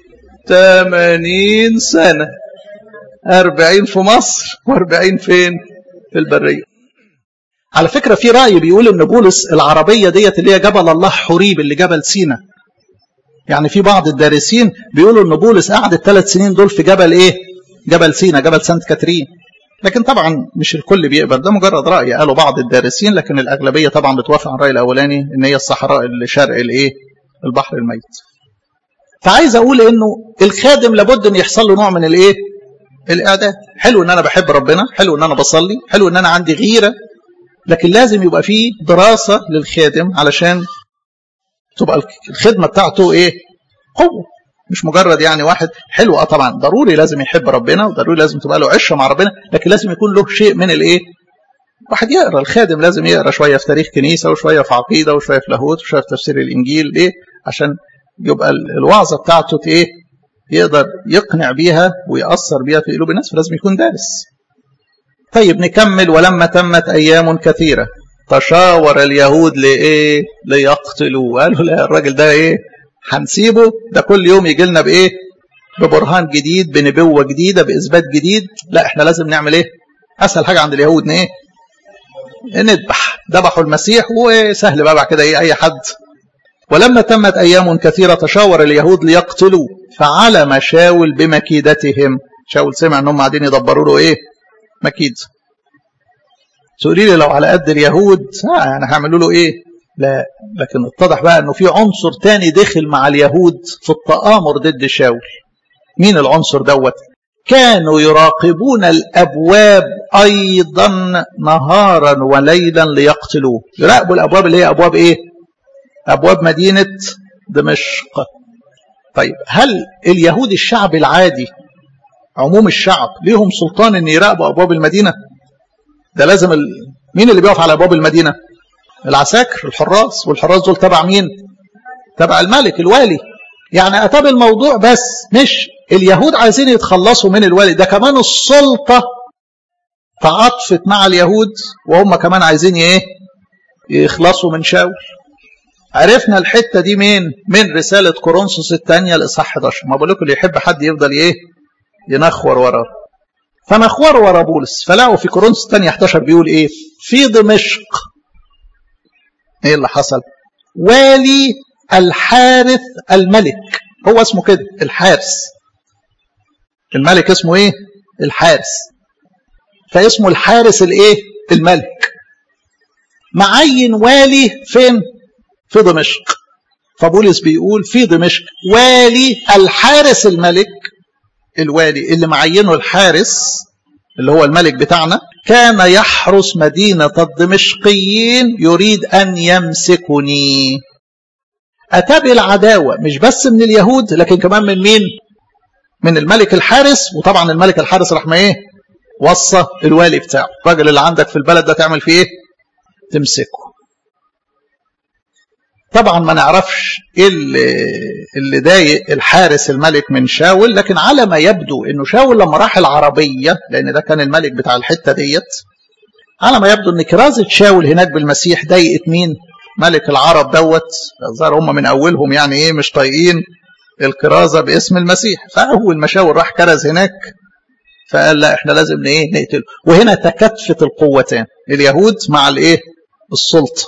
80 سنه 40 في مصر و40 فين في البريه على فكرة في رأي بيقول إن بولس العربية ديت اللي هي جبل الله حريب اللي جبل سينا يعني في بعض الدارسين بيقولوا إن بولس قعد الثلاث سنين دول في جبل إيه؟ جبل سينا جبل سانت كاترين لكن طبعا مش الكل بيقبل ده مجرد رأي قالوا بعض الدارسين لكن الأغلبية طبعا بتوافق على الرأي الأولاني إن هي الصحراء اللي شرق الإيه؟ البحر الميت. فعايز أقول إنه الخادم لابد إن يحصل له نوع من الإيه؟ الإعداد. حلو إن أنا بحب ربنا، حلو إن أنا بصلي، حلو إن أنا عندي غيرة لكن لازم يبقى فيه دراسة للخادم علشان تبقى الخدمة بتاعته ايه قوة مش مجرد يعني واحد حلو اه طبعا ضروري لازم يحب ربنا وضروري لازم تبقى له عشره مع ربنا لكن لازم يكون له شيء من الايه واحد يقرا الخادم لازم يقرا شويه في تاريخ كنيسه وشويه في عقيده وشويه في لاهوت وشويه في تفسير الانجيل ليه عشان يبقى الوعظه بتاعته ايه يقدر يقنع بيها ويأثر بيها في قلوب الناس فلازم يكون دارس طيب نكمل ولما تمت أيام كثيرة تشاور اليهود لإيه ليقتلوا قالوا لا الراجل ده إيه هنسيبه ده كل يوم يجي لنا بايه ببرهان جديد بنبوه جديده باثبات جديد لا احنا لازم نعمل ايه اسهل حاجه عند اليهود ايه نذبح ذبحوا المسيح وسهل بقى بعد كده ايه اي حد ولما تمت ايام كثيره تشاور اليهود ليقتلوا فعلم شاول بمكيدتهم شاول سمع انهم قاعدين يدبروا له ايه مكيد تقولي لي لو على قد اليهود ها يعني هيعملوا له ايه لا لكن اتضح بقى انه في عنصر تاني دخل مع اليهود في التآمر ضد شاول مين العنصر دوت كانوا يراقبون الابواب ايضا نهارا وليلا ليقتلوه يراقبوا الابواب اللي هي ابواب ايه ابواب مدينه دمشق طيب هل اليهود الشعب العادي عموم الشعب ليهم سلطان ان يراقبوا ابواب المدينه ده لازم ال... مين اللي بيقف على ابواب المدينه العساكر الحراس والحراس دول تبع مين تبع الملك الوالي يعني اتى الموضوع بس مش اليهود عايزين يتخلصوا من الوالي ده كمان السلطه تعاطفت مع اليهود وهم كمان عايزين ايه يخلصوا من شاول عرفنا الحته دي مين من رساله كورنثوس الثانيه الاصحاح 11 ما بقول لكم اللي يحب حد يفضل ايه ينخور وراه فنخور ورا بولس فلقوا في كورنثوس الثانيه 11 بيقول ايه في دمشق ايه اللي حصل والي الحارث الملك هو اسمه كده الحارس الملك اسمه ايه الحارس فاسمه الحارس الايه الملك معين والي فين في دمشق فبولس بيقول في دمشق والي الحارس الملك الوالي اللي معينه الحارس اللي هو الملك بتاعنا كان يحرس مدينة الدمشقيين يريد أن يمسكني أتى بالعداوة مش بس من اليهود لكن كمان من مين من الملك الحارس وطبعا الملك الحارس راح ما ايه وصى الوالي بتاعه الراجل اللي عندك في البلد ده تعمل فيه ايه تمسكه طبعا ما نعرفش ايه اللي, اللي ضايق الحارس الملك من شاول لكن على ما يبدو انه شاول لما راح العربيه لان ده كان الملك بتاع الحته ديت على ما يبدو ان كرازه شاول هناك بالمسيح ضايقت مين؟ ملك العرب دوت الظاهر هم من اولهم يعني ايه مش طايقين الكرازه باسم المسيح فاول ما شاول راح كرز هناك فقال لا احنا لازم ايه نقتله وهنا تكاتفت القوتين اليهود مع الايه؟ السلطه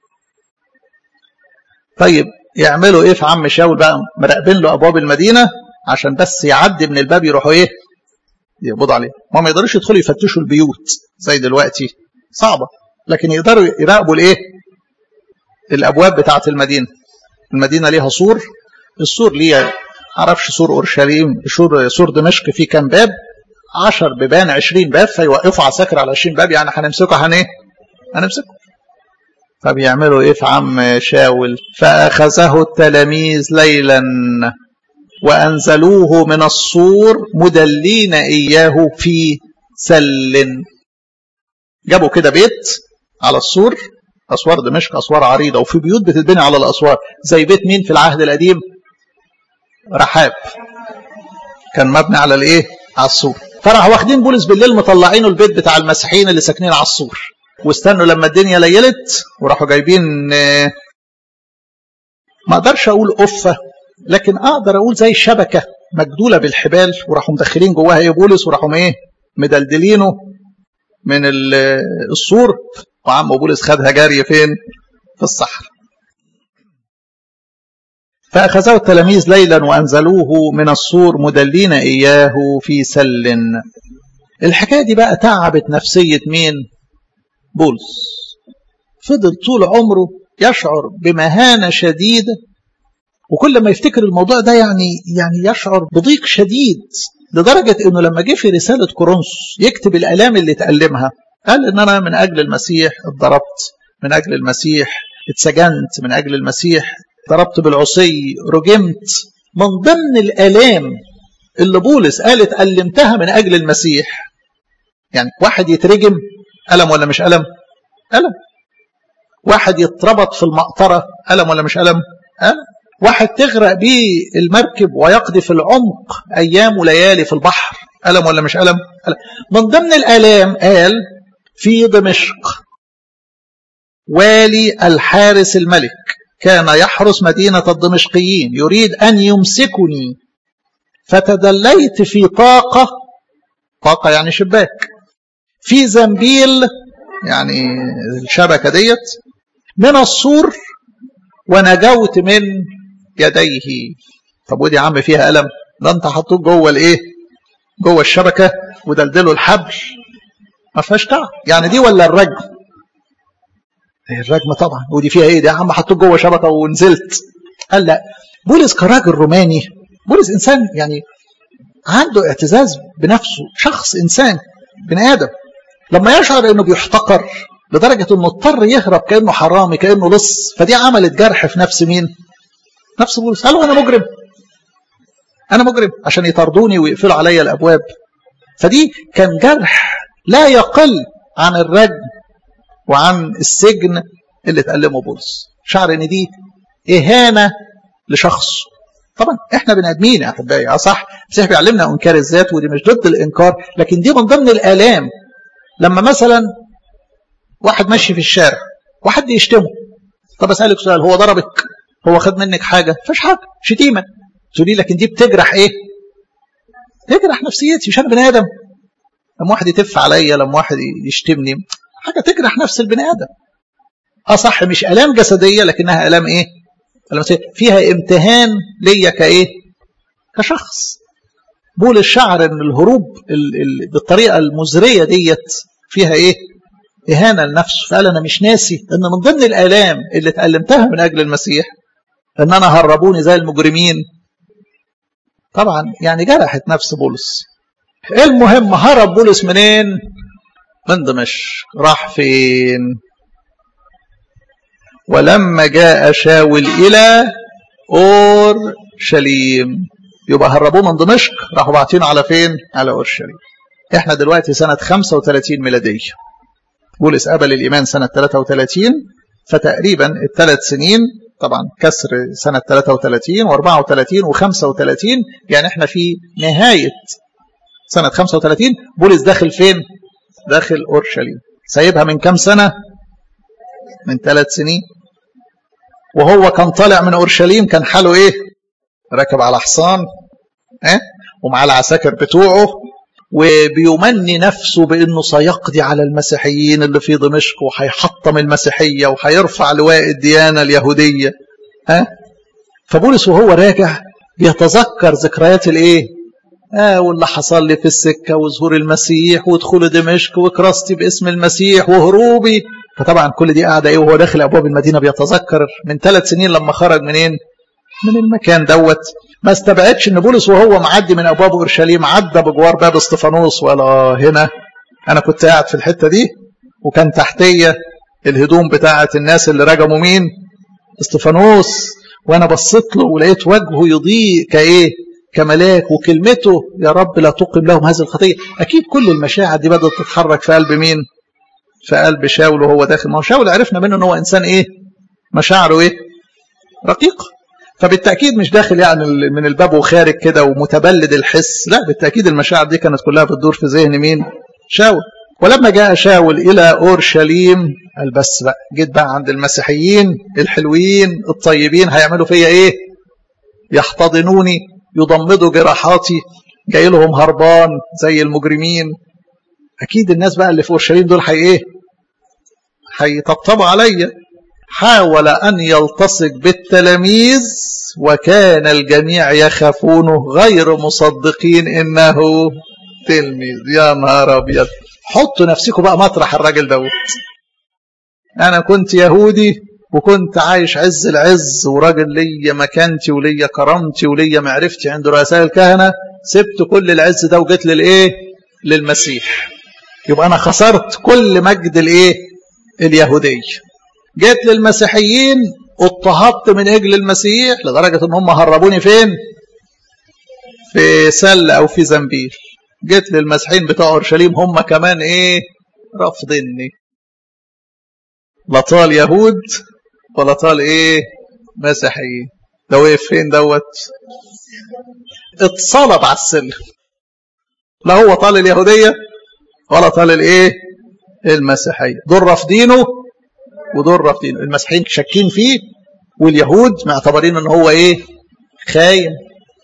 طيب يعملوا ايه في عم شاول بقى مراقبين له ابواب المدينه عشان بس يعدي من الباب يروحوا ايه يقبضوا عليه ما ما يقدروش يدخلوا يفتشوا البيوت زي دلوقتي صعبه لكن يقدروا يراقبوا الايه الابواب بتاعه المدينه المدينه ليها سور السور ليه معرفش سور اورشليم سور سور دمشق فيه كام باب 10 بيبان 20 باب فيوقفوا عساكر على 20 باب يعني هنمسكه هن ايه هنمسكه فبيعملوا ايه في عم شاول فاخذه التلاميذ ليلا وانزلوه من السور مدلين اياه في سل جابوا كده بيت على السور اسوار دمشق اسوار عريضه وفي بيوت بتتبني على الاسوار زي بيت مين في العهد القديم رحاب كان مبني على الايه على السور فراحوا واخدين بولس بالليل مطلعينه البيت بتاع المسيحيين اللي ساكنين على السور واستنوا لما الدنيا ليلت وراحوا جايبين ما اقدرش اقول قفه لكن اقدر اقول زي شبكه مجدوله بالحبال وراحوا مدخلين جواها ايه بولس وراحوا ايه مدلدلينه من السور وعم بولس خدها جاريه فين في الصحراء فأخذه التلاميذ ليلا وأنزلوه من السور مدلين إياه في سل الحكاية دي بقى تعبت نفسية مين بولس فضل طول عمره يشعر بمهانة شديدة وكل ما يفتكر الموضوع ده يعني يعني يشعر بضيق شديد لدرجة انه لما جه في رسالة كورنثوس يكتب الآلام اللي اتألمها قال ان انا من اجل المسيح اتضربت من اجل المسيح اتسجنت من اجل المسيح ضربت بالعصي رجمت من ضمن الآلام اللي بولس قال اتألمتها من أجل المسيح يعني واحد يترجم ألم ولا مش ألم ألم واحد يتربط في المقطرة ألم ولا مش ألم ألم واحد تغرق بيه المركب ويقضي في العمق أيام وليالي في البحر ألم ولا مش ألم, ألم. من ضمن الآلام قال في دمشق والي الحارس الملك كان يحرس مدينة الدمشقيين يريد أن يمسكني فتدليت في طاقة طاقة يعني شباك في زنبيل يعني الشبكة ديت من السور ونجوت من يديه طب ودي يا عم فيها ألم ده انت حطوك جوه الايه جوه الشبكة ودلدلوا الحبل ما فيهاش تعب يعني دي ولا الرجم الرجم طبعا ودي فيها ايه دي يا عم حطوك جوه شبكة ونزلت قال لا بولس كراجل روماني بولس انسان يعني عنده اعتزاز بنفسه شخص انسان بني ادم لما يشعر انه بيحتقر لدرجه انه اضطر يهرب كانه حرامي كانه لص فدي عملت جرح في نفس مين؟ نفس بولس قالوا انا مجرم انا مجرم عشان يطردوني ويقفلوا عليا الابواب فدي كان جرح لا يقل عن الرجم وعن السجن اللي اتألمه بولس شعر ان دي اهانه لشخص طبعا احنا بني ادمين يا احبائي اه صح المسيح بيعلمنا انكار الذات ودي مش ضد الانكار لكن دي من ضمن الالام لما مثلا واحد ماشي في الشارع وحد يشتمه طب اسالك سؤال هو ضربك هو خد منك حاجه فيش حاجه شتيمه تقولي لكن دي بتجرح ايه تجرح نفسيتي مش انا بني ادم لما واحد يتف عليا لما واحد يشتمني حاجه تجرح نفس البني ادم اه صح مش الام جسديه لكنها الام ايه فيها امتهان ليا كايه كشخص بول الشعر ان الهروب بالطريقه المزريه ديت فيها ايه اهانه لنفسه فقال انا مش ناسي ان من ضمن الالام اللي اتالمتها من اجل المسيح ان انا هربوني زي المجرمين طبعا يعني جرحت نفس بولس المهم هرب بولس منين من دمشق راح فين ولما جاء شاول إلى أورشليم يبقى هربوه من دمشق راحوا باعتينه على فين؟ على أورشليم احنا دلوقتي سنة 35 ميلادية بولس قبل الإيمان سنة 33 فتقريبا الثلاث سنين طبعا كسر سنة 33 و34 و35 يعني احنا في نهاية سنة 35 بولس داخل فين؟ داخل أورشليم سايبها من كام سنة؟ من ثلاث سنين وهو كان طالع من اورشليم كان حاله ايه راكب على حصان اه ومع العساكر بتوعه وبيمني نفسه بانه سيقضي على المسيحيين اللي في دمشق وهيحطم المسيحيه وهيرفع لواء الديانه اليهوديه ها اه فبولس وهو راجع بيتذكر ذكريات الايه آه واللي حصل لي في السكة وظهور المسيح ودخول دمشق وكراستي باسم المسيح وهروبي فطبعا كل دي قاعدة ايه وهو داخل ابواب المدينة بيتذكر من ثلاث سنين لما خرج منين من المكان دوت ما استبعدش ان بولس وهو معدي من ابواب اورشليم عدى بجوار باب استفانوس ولا هنا انا كنت قاعد في الحتة دي وكان تحتية الهدوم بتاعة الناس اللي رجموا مين استفانوس وانا بصيت له ولقيت وجهه يضيء كايه كملاك وكلمته يا رب لا تقم لهم هذه الخطيه اكيد كل المشاعر دي بدات تتحرك في قلب مين في قلب شاول وهو داخل ما هو شاول عرفنا منه ان هو انسان ايه مشاعره ايه رقيقه فبالتاكيد مش داخل يعني من الباب وخارج كده ومتبلد الحس لا بالتاكيد المشاعر دي كانت كلها بتدور في ذهن مين شاول ولما جاء شاول الى اورشليم قال بس بقى جيت بقى عند المسيحيين الحلوين الطيبين هيعملوا فيا ايه يحتضنوني يضمدوا جراحاتي جاي لهم هربان زي المجرمين اكيد الناس بقى اللي في اورشليم دول حي ايه هيطبطبوا عليا حاول ان يلتصق بالتلاميذ وكان الجميع يخافونه غير مصدقين انه تلميذ يا نهار ابيض حطوا نفسكم بقى مطرح الراجل دوت انا كنت يهودي وكنت عايش عز العز وراجل ليا مكانتي وليا كرامتي وليا معرفتي عند رؤساء الكهنه سبت كل العز ده وجيت للايه للمسيح يبقى انا خسرت كل مجد الايه اليهوديه جيت للمسيحيين اضطهدت من اجل المسيح لدرجه ان هم هربوني فين في سله او في زنبيل جيت للمسيحيين بتوع اورشليم هم كمان ايه رافضيني لا طال يهود ولا طال ايه مسيحيين ده وقف فين دوت اتصلب على السلم لا هو طال اليهوديه ولا طال الايه المسيحيه دول رافضينه ودول رافضينه المسيحيين شاكين فيه واليهود معتبرين ان هو ايه خاين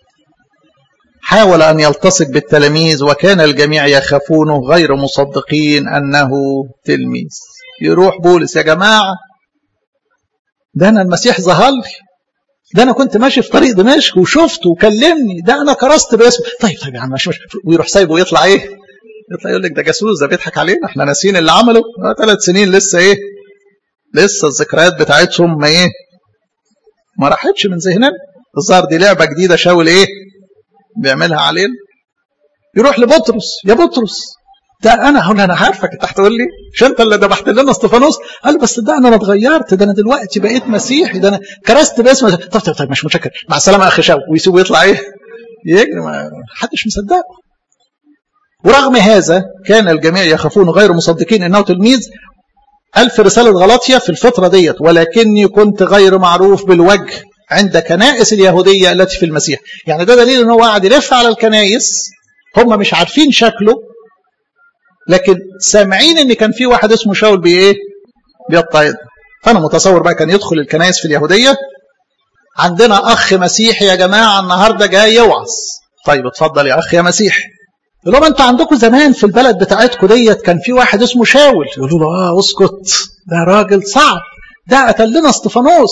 حاول ان يلتصق بالتلاميذ وكان الجميع يخافونه غير مصدقين انه تلميذ يروح بولس يا جماعه ده انا المسيح ظهر لي ده انا كنت ماشي في طريق دمشق وشفته وكلمني ده انا كرست باسمه طيب طيب يا عم مش مش ويروح سايبه ويطلع ايه يطلع يقول لك ده جاسوس ده بيضحك علينا احنا ناسيين اللي عمله ثلاث سنين لسه ايه لسه الذكريات بتاعتهم ما ايه ما راحتش من ذهننا الظاهر دي لعبه جديده شاول ايه بيعملها علينا يروح لبطرس يا بطرس ده انا هقول انا عارفك انت هتقول لي مش انت اللي ذبحت لنا استفانوس قال بس ده انا اتغيرت ده انا دلوقتي بقيت مسيحي ده انا كرست باسم طب طب طب مش متشكر مع السلامه يا اخي شاو ويسيبه يطلع ايه يجري ما حدش مصدقه ورغم هذا كان الجميع يخافون غير مصدقين انه تلميذ قال في رساله غلطيا في الفتره ديت ولكني كنت غير معروف بالوجه عند كنائس اليهوديه التي في المسيح يعني ده دليل ان هو قاعد يلف على الكنائس هم مش عارفين شكله لكن سامعين ان كان في واحد اسمه شاول بي ايه بيضطهد فانا متصور بقى كان يدخل الكنائس في اليهوديه عندنا اخ مسيحي يا جماعه النهارده جاي يوعظ طيب اتفضل يا اخ يا مسيحي يقول لهم انتوا عندكم زمان في البلد بتاعتكم ديت كان في واحد اسمه شاول يقولوا له اه اسكت ده راجل صعب ده قتل لنا استفانوس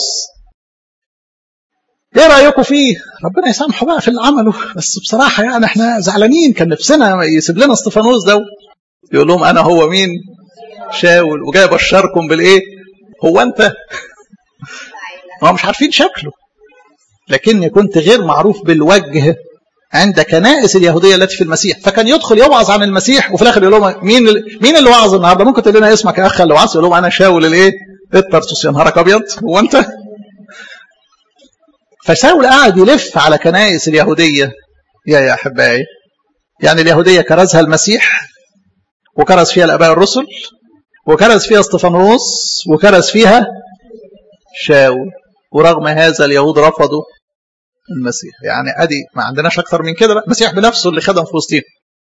ايه رايكم فيه ربنا يسامحه بقى في اللي عمله بس بصراحه يعني احنا زعلانين كان نفسنا يسيب لنا استفانوس ده يقول لهم انا هو مين شاول وجاي ابشركم بالايه هو انت هو مش عارفين شكله لكني كنت غير معروف بالوجه عند كنائس اليهوديه التي في المسيح فكان يدخل يوعظ عن المسيح وفي الاخر يقول لهم مين مين اللي وعظ النهارده ممكن تقول لنا اسمك يا اخ اللي وعظ يقول لهم انا شاول الايه الترسوس يا نهارك ابيض هو انت فشاول قاعد يلف على كنائس اليهوديه يا يا احبائي يعني اليهوديه كرزها المسيح وكرز فيها الاباء الرسل وكرز فيها استفانوس وكرز فيها شاول ورغم هذا اليهود رفضوا المسيح يعني ادي ما عندناش اكتر من كده بقى المسيح بنفسه اللي خدم في وسطنا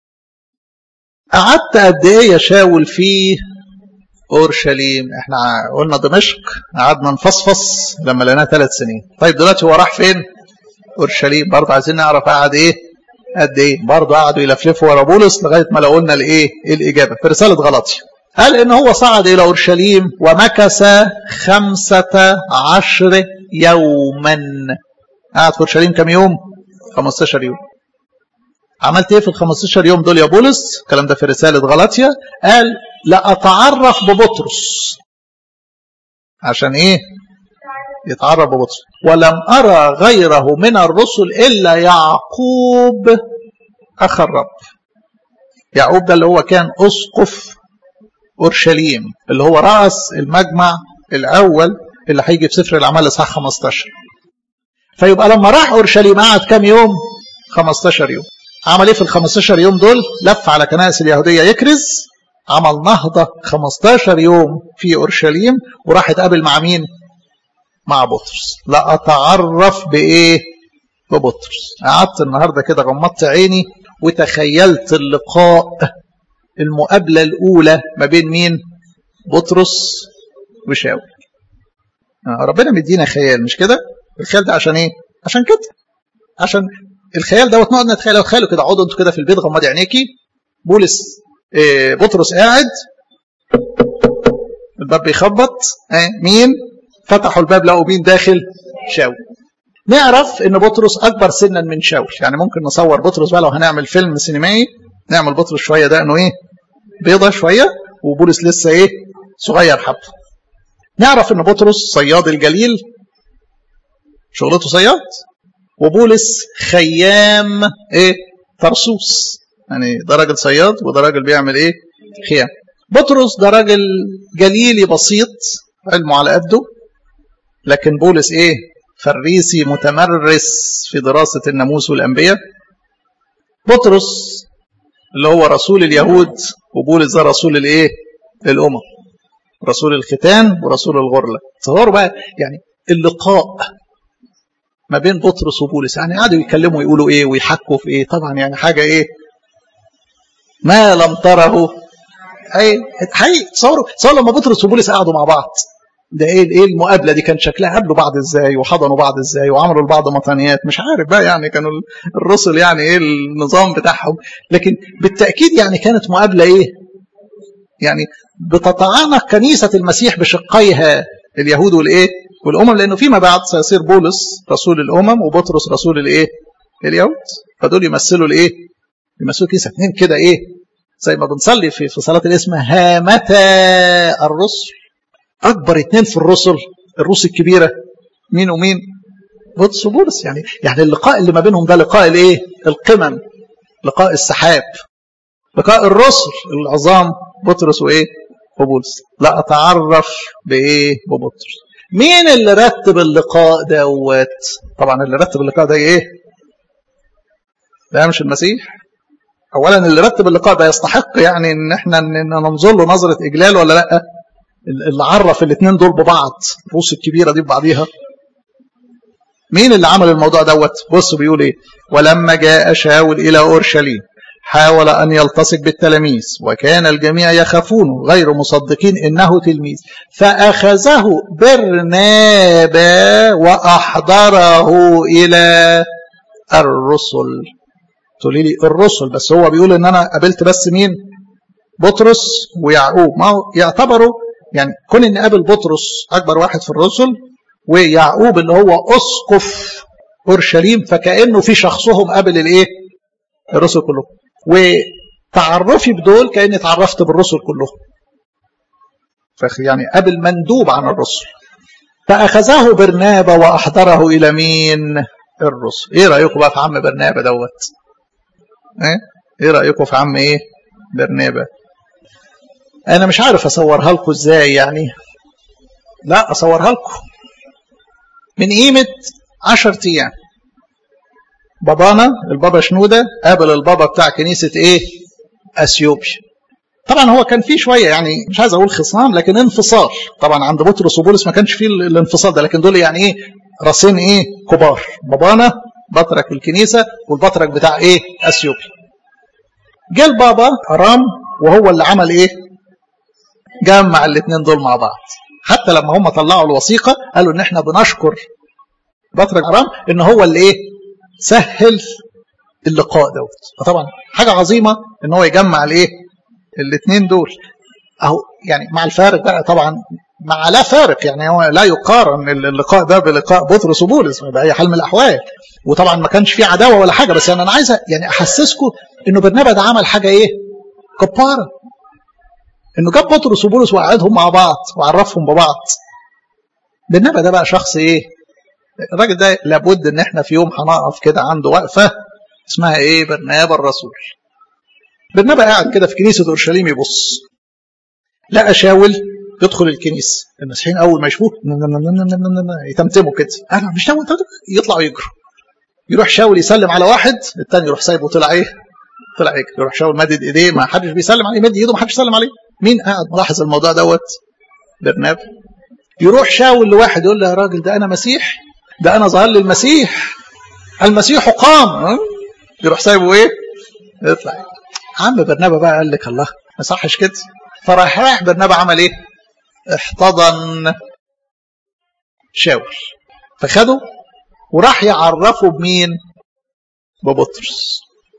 قعدت قد ايه يا شاول في اورشليم احنا قلنا دمشق قعدنا نفصفص لما لقيناه ثلاث سنين طيب دلوقتي هو راح فين اورشليم برضه عايزين نعرف قعد ايه قد ايه برضه قعدوا يلفلفوا ورا بولس لغايه ما لقوا لنا الايه الاجابه في رساله غلطي قال ان هو صعد الى اورشليم ومكث خمسة عشر يوما قعد في اورشليم كم يوم 15 يوم عملت ايه في ال 15 يوم دول يا بولس الكلام ده في رساله غلطيا قال لاتعرف ببطرس عشان ايه يتعرف ببطرس ولم ارى غيره من الرسل الا يعقوب اخ الرب يعقوب ده اللي هو كان اسقف اورشليم اللي هو راس المجمع الاول اللي هيجي في سفر الاعمال اصحاح 15 فيبقى لما راح اورشليم قعد كام يوم 15 يوم عمل ايه في ال 15 يوم دول لف على كنائس اليهوديه يكرز عمل نهضه 15 يوم في اورشليم وراح اتقابل مع مين مع بطرس لا اتعرف بايه ببطرس قعدت النهارده كده غمضت عيني وتخيلت اللقاء المقابله الاولى ما بين مين بطرس وشاول ربنا مدينا خيال مش كده الخيال ده عشان ايه عشان كده عشان الخيال دوت نقعد نتخيل تخيلوا كده اقعدوا انتوا كده في البيت غمضي عينيكي بولس إيه بطرس قاعد الباب بيخبط اه مين فتحوا الباب لقوا مين داخل شاول نعرف ان بطرس اكبر سنا من شاول يعني ممكن نصور بطرس بقى لو هنعمل فيلم سينمائي نعمل بطرس شويه ده انه ايه بيضه شويه وبولس لسه ايه صغير حبه نعرف ان بطرس صياد الجليل شغلته صياد وبولس خيام ايه ترسوس يعني ده راجل صياد وده راجل بيعمل ايه خيام بطرس ده راجل جليلي بسيط علمه على قده لكن بولس ايه فريسي متمرس في دراسة الناموس والأنبياء بطرس اللي هو رسول اليهود وبولس ده رسول الايه الأمم رسول الختان ورسول الغرلة تصوروا بقى يعني اللقاء ما بين بطرس وبولس يعني قعدوا يتكلموا يقولوا ايه ويحكوا في ايه طبعا يعني حاجة ايه ما لم تره اي حقيقي تصوروا تصوروا لما بطرس وبولس قعدوا مع بعض ده ايه ايه المقابله دي كان شكلها قابلوا بعض ازاي وحضنوا بعض ازاي وعملوا لبعض مطانيات مش عارف بقى يعني كانوا الرسل يعني ايه النظام بتاعهم لكن بالتاكيد يعني كانت مقابله ايه يعني بتتعانق كنيسه المسيح بشقيها اليهود والايه والامم لانه فيما بعد سيصير بولس رسول الامم وبطرس رسول الايه اليهود فدول يمثلوا الايه يمثلوا كنيسه اثنين كده ايه زي ما بنصلي في في صلاه الاسم هامتا الرسل اكبر اثنين في الرسل الروس الكبيره مين ومين بطرس وبولس يعني يعني اللقاء اللي ما بينهم ده لقاء الايه القمم لقاء السحاب لقاء الرسل العظام بطرس وايه وبولس لا اتعرف بايه ببطرس مين اللي رتب اللقاء دوت طبعا اللي رتب اللقاء ده ايه ده مش المسيح اولا اللي رتب اللقاء ده يستحق يعني ان احنا ننظر له نظره اجلال ولا لا اللي عرف الاثنين دول ببعض الروس الكبيره دي ببعضيها مين اللي عمل الموضوع دوت بص بيقول ايه ولما جاء شاول الى اورشليم حاول ان يلتصق بالتلاميذ وكان الجميع يخافونه غير مصدقين انه تلميذ فاخذه برنابا واحضره الى الرسل تقولي لي الرسل بس هو بيقول ان انا قابلت بس مين بطرس ويعقوب ما هو يعتبروا يعني كون ان قابل بطرس اكبر واحد في الرسل ويعقوب اللي هو اسقف اورشليم فكانه في شخصهم قابل الايه الرسل كلهم وتعرفي بدول كاني اتعرفت بالرسل كلهم يعني قابل مندوب عن الرسل فاخذه برنابا واحضره الى مين الرسل ايه رايكم بقى في عم برنابا دوت ايه ايه رايكم في عم ايه برنابا انا مش عارف اصورها لكم ازاي يعني لا اصورها لكم من قيمه 10 ايام بابانا البابا شنوده قابل البابا بتاع كنيسه ايه اثيوبيا طبعا هو كان فيه شويه يعني مش عايز اقول خصام لكن انفصال طبعا عند بطرس وبولس ما كانش فيه الانفصال ده لكن دول يعني ايه راسين ايه كبار بابانا بطرك الكنيسه والبطرك بتاع ايه اثيوبيا جه البابا ارام وهو اللي عمل ايه جمع الاثنين دول مع بعض حتى لما هم طلعوا الوثيقه قالوا ان احنا بنشكر بطرك ارام ان هو اللي ايه سهل اللقاء دوت فطبعا حاجه عظيمه ان هو يجمع الايه الاثنين دول اهو يعني مع الفارق بقى طبعا مع لا فارق يعني هو لا يقارن اللقاء ده بلقاء بطرس وبولس باي حال من الاحوال وطبعا ما كانش فيه عداوه ولا حاجه بس يعني انا عايز يعني احسسكم انه برنابا ده عمل حاجه ايه؟ كباره انه جاب بطرس وبولس وقعدهم مع بعض وعرفهم ببعض برنابا ده بقى شخص ايه؟ الراجل ده لابد ان احنا في يوم هنقف كده عنده وقفه اسمها ايه؟ برنابا الرسول برنابا قاعد كده في كنيسه اورشليم يبص لقى شاول يدخل الكنيسه المسيحيين اول ما يشوفوه يتمتموا كده انا مش ناوي يطلعوا يجروا يروح شاول يسلم على واحد الثاني يروح سايبه طلع ايه طلع يجري يروح شاول مدد ايديه ما حدش بيسلم عليه مد ايده ما حدش يسلم عليه مين قاعد ملاحظ الموضوع دوت برناب يروح شاول لواحد يقول له يا راجل ده انا مسيح ده انا ظهر لي المسيح المسيح قام يروح سايبه ايه يطلع عم برنابا بقى قال لك الله ما صحش كده فراح رايح برنابا عمل ايه احتضن شاول فخده وراح يعرفه بمين ببطرس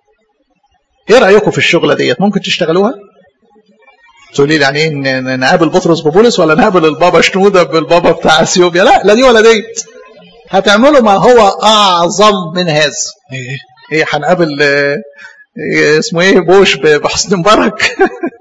ايه رايكم في الشغله ديت ممكن تشتغلوها تقولي لي يعني ايه نقابل بطرس ببولس ولا نقابل البابا شنوده بالبابا بتاع اثيوبيا لا لا دي ولا ديت هتعملوا ما هو اعظم من هذا ايه ايه هنقابل إيه اسمه ايه بوش بحسن مبارك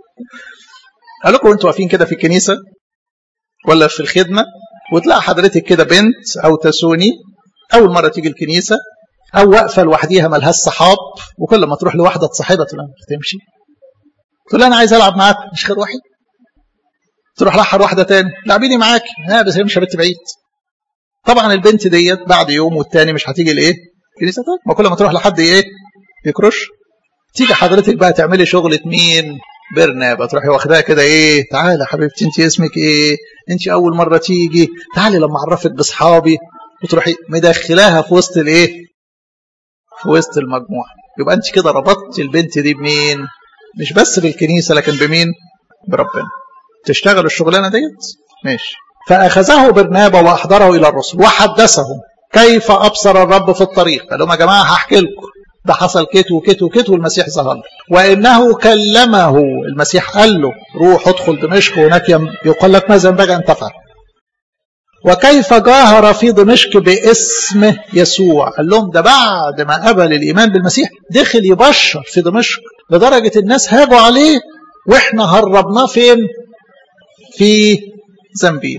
قال لكم انتوا واقفين كده في الكنيسه ولا في الخدمه وتلاقي حضرتك كده بنت او تسوني اول مره تيجي الكنيسه او واقفه لوحديها ملهاش صحاب وكل ما تروح لواحده تصاحبها تقول لها تمشي تقول لها انا عايز العب معاك مش خير واحد تروح لحر واحده تاني لعبيني معاك ها بس هي مش بنت بعيد طبعا البنت ديت بعد يوم والتاني مش هتيجي لايه كنيسه تاني ما كل ما تروح لحد ايه يكرش تيجي حضرتك بقى تعملي شغله مين برنابا تروحي واخداها كده ايه تعالى حبيبتي انت اسمك ايه انت اول مره تيجي تعالي لما اعرفك باصحابي وتروحي مدخلاها في وسط الايه في وسط المجموعه يبقى انت كده ربطت البنت دي بمين مش بس بالكنيسه لكن بمين بربنا تشتغل الشغلانه ديت ماشي فأخذه برنابا وأحضره إلى الرسل وحدثهم كيف أبصر الرب في الطريق قال لهم يا جماعة هحكي لكم ده حصل كت وكت وكت والمسيح ظهر له وإنه كلمه المسيح قال له روح ادخل دمشق هناك يقول لك ماذا ينبغي أن تفعل وكيف جاهر في دمشق باسم يسوع قال لهم ده بعد ما قبل الإيمان بالمسيح دخل يبشر في دمشق لدرجة الناس هاجوا عليه وإحنا هربناه فين في زنبيل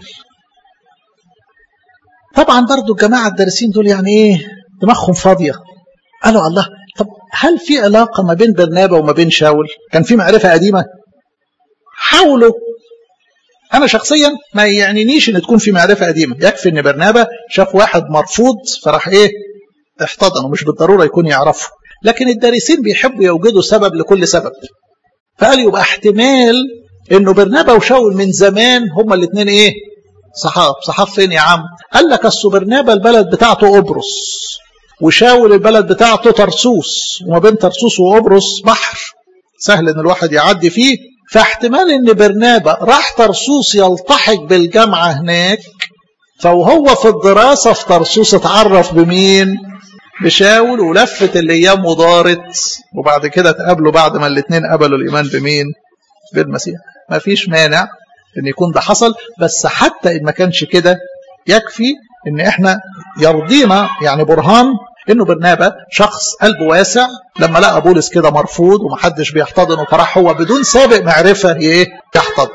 طبعا برضو الجماعة الدارسين دول يعني ايه دماغهم فاضية قالوا الله طب هل في علاقة ما بين برنابا وما بين شاول كان في معرفة قديمة حاولوا أنا شخصيا ما يعنينيش إن تكون في معرفة قديمة يكفي إن برنابا شاف واحد مرفوض فراح إيه احتضنه مش بالضرورة يكون يعرفه لكن الدارسين بيحبوا يوجدوا سبب لكل سبب فقال يبقى احتمال إنه برنابا وشاول من زمان هما الاثنين إيه صحاب صحاب فين يا عم قال لك أصل برنابا البلد بتاعته قبرص وشاول البلد بتاعته ترسوس وما بين ترسوس وقبرص بحر سهل ان الواحد يعدي فيه فاحتمال ان برنابا راح ترسوس يلتحق بالجامعة هناك فوهو في الدراسة في ترسوس اتعرف بمين بشاول ولفت الايام ودارت وبعد كده اتقابلوا بعد ما الاثنين قبلوا الايمان بمين بالمسيح ما فيش مانع ان يكون ده حصل بس حتى ان ما كانش كده يكفي ان احنا يرضينا يعني برهان انه برنابا شخص قلبه واسع لما لقى بولس كده مرفوض ومحدش بيحتضنه فراح هو بدون سابق معرفه ايه يحتضن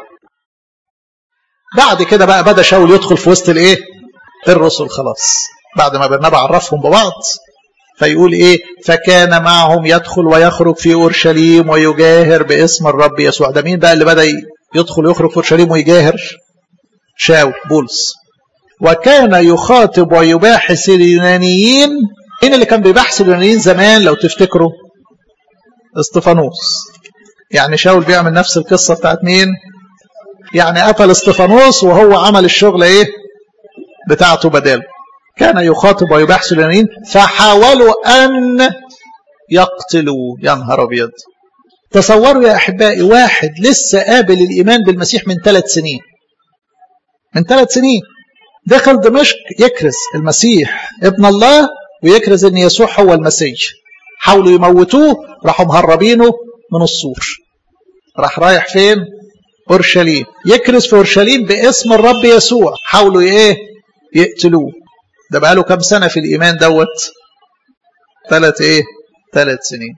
بعد كده بقى بدا شاول يدخل في وسط الايه الرسل خلاص بعد ما برنابا عرفهم ببعض فيقول ايه فكان معهم يدخل ويخرج في اورشليم ويجاهر باسم الرب يسوع ده مين بقى اللي بدا يدخل ويخرج في اورشليم ويجاهر شاول بولس وكان يخاطب ويباحث اليونانيين مين اللي كان بيبحث اليونانيين زمان لو تفتكروا استفانوس يعني شاول بيعمل نفس القصة بتاعت مين يعني قتل استفانوس وهو عمل الشغل ايه بتاعته بداله كان يخاطب ويبحث اليونانيين فحاولوا ان يقتلوا يا نهار ابيض تصوروا يا احبائي واحد لسه قابل الايمان بالمسيح من ثلاث سنين من ثلاث سنين دخل دمشق يكرز المسيح ابن الله ويكرز ان يسوع هو المسيح حاولوا يموتوه راحوا مهربينه من السور راح رايح فين اورشليم يكرز في اورشليم باسم الرب يسوع حاولوا ايه يقتلوه ده بقاله كام سنه في الايمان دوت ثلاث ايه ثلاث سنين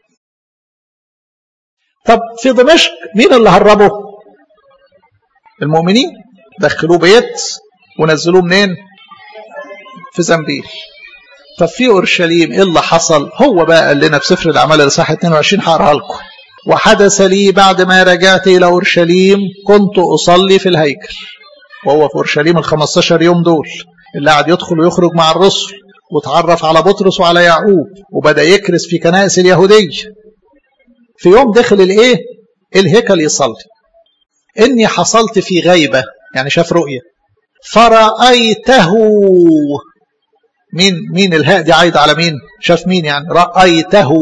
طب في دمشق مين اللي هربه المؤمنين دخلوه بيت ونزلوه منين في زنبيل طب في اورشليم ايه اللي حصل هو بقى قال لنا في سفر الاعمال الاصحاح 22 هقراها لكم وحدث لي بعد ما رجعت الى اورشليم كنت اصلي في الهيكل وهو في اورشليم ال 15 يوم دول اللي قعد يدخل ويخرج مع الرسل وتعرف على بطرس وعلى يعقوب وبدا يكرس في كنائس اليهوديه في يوم دخل الايه الهيكل يصلي اني حصلت في غيبه يعني شاف رؤيه فرأيته مين مين الهاء دي عايدة على مين شاف مين يعني رأيته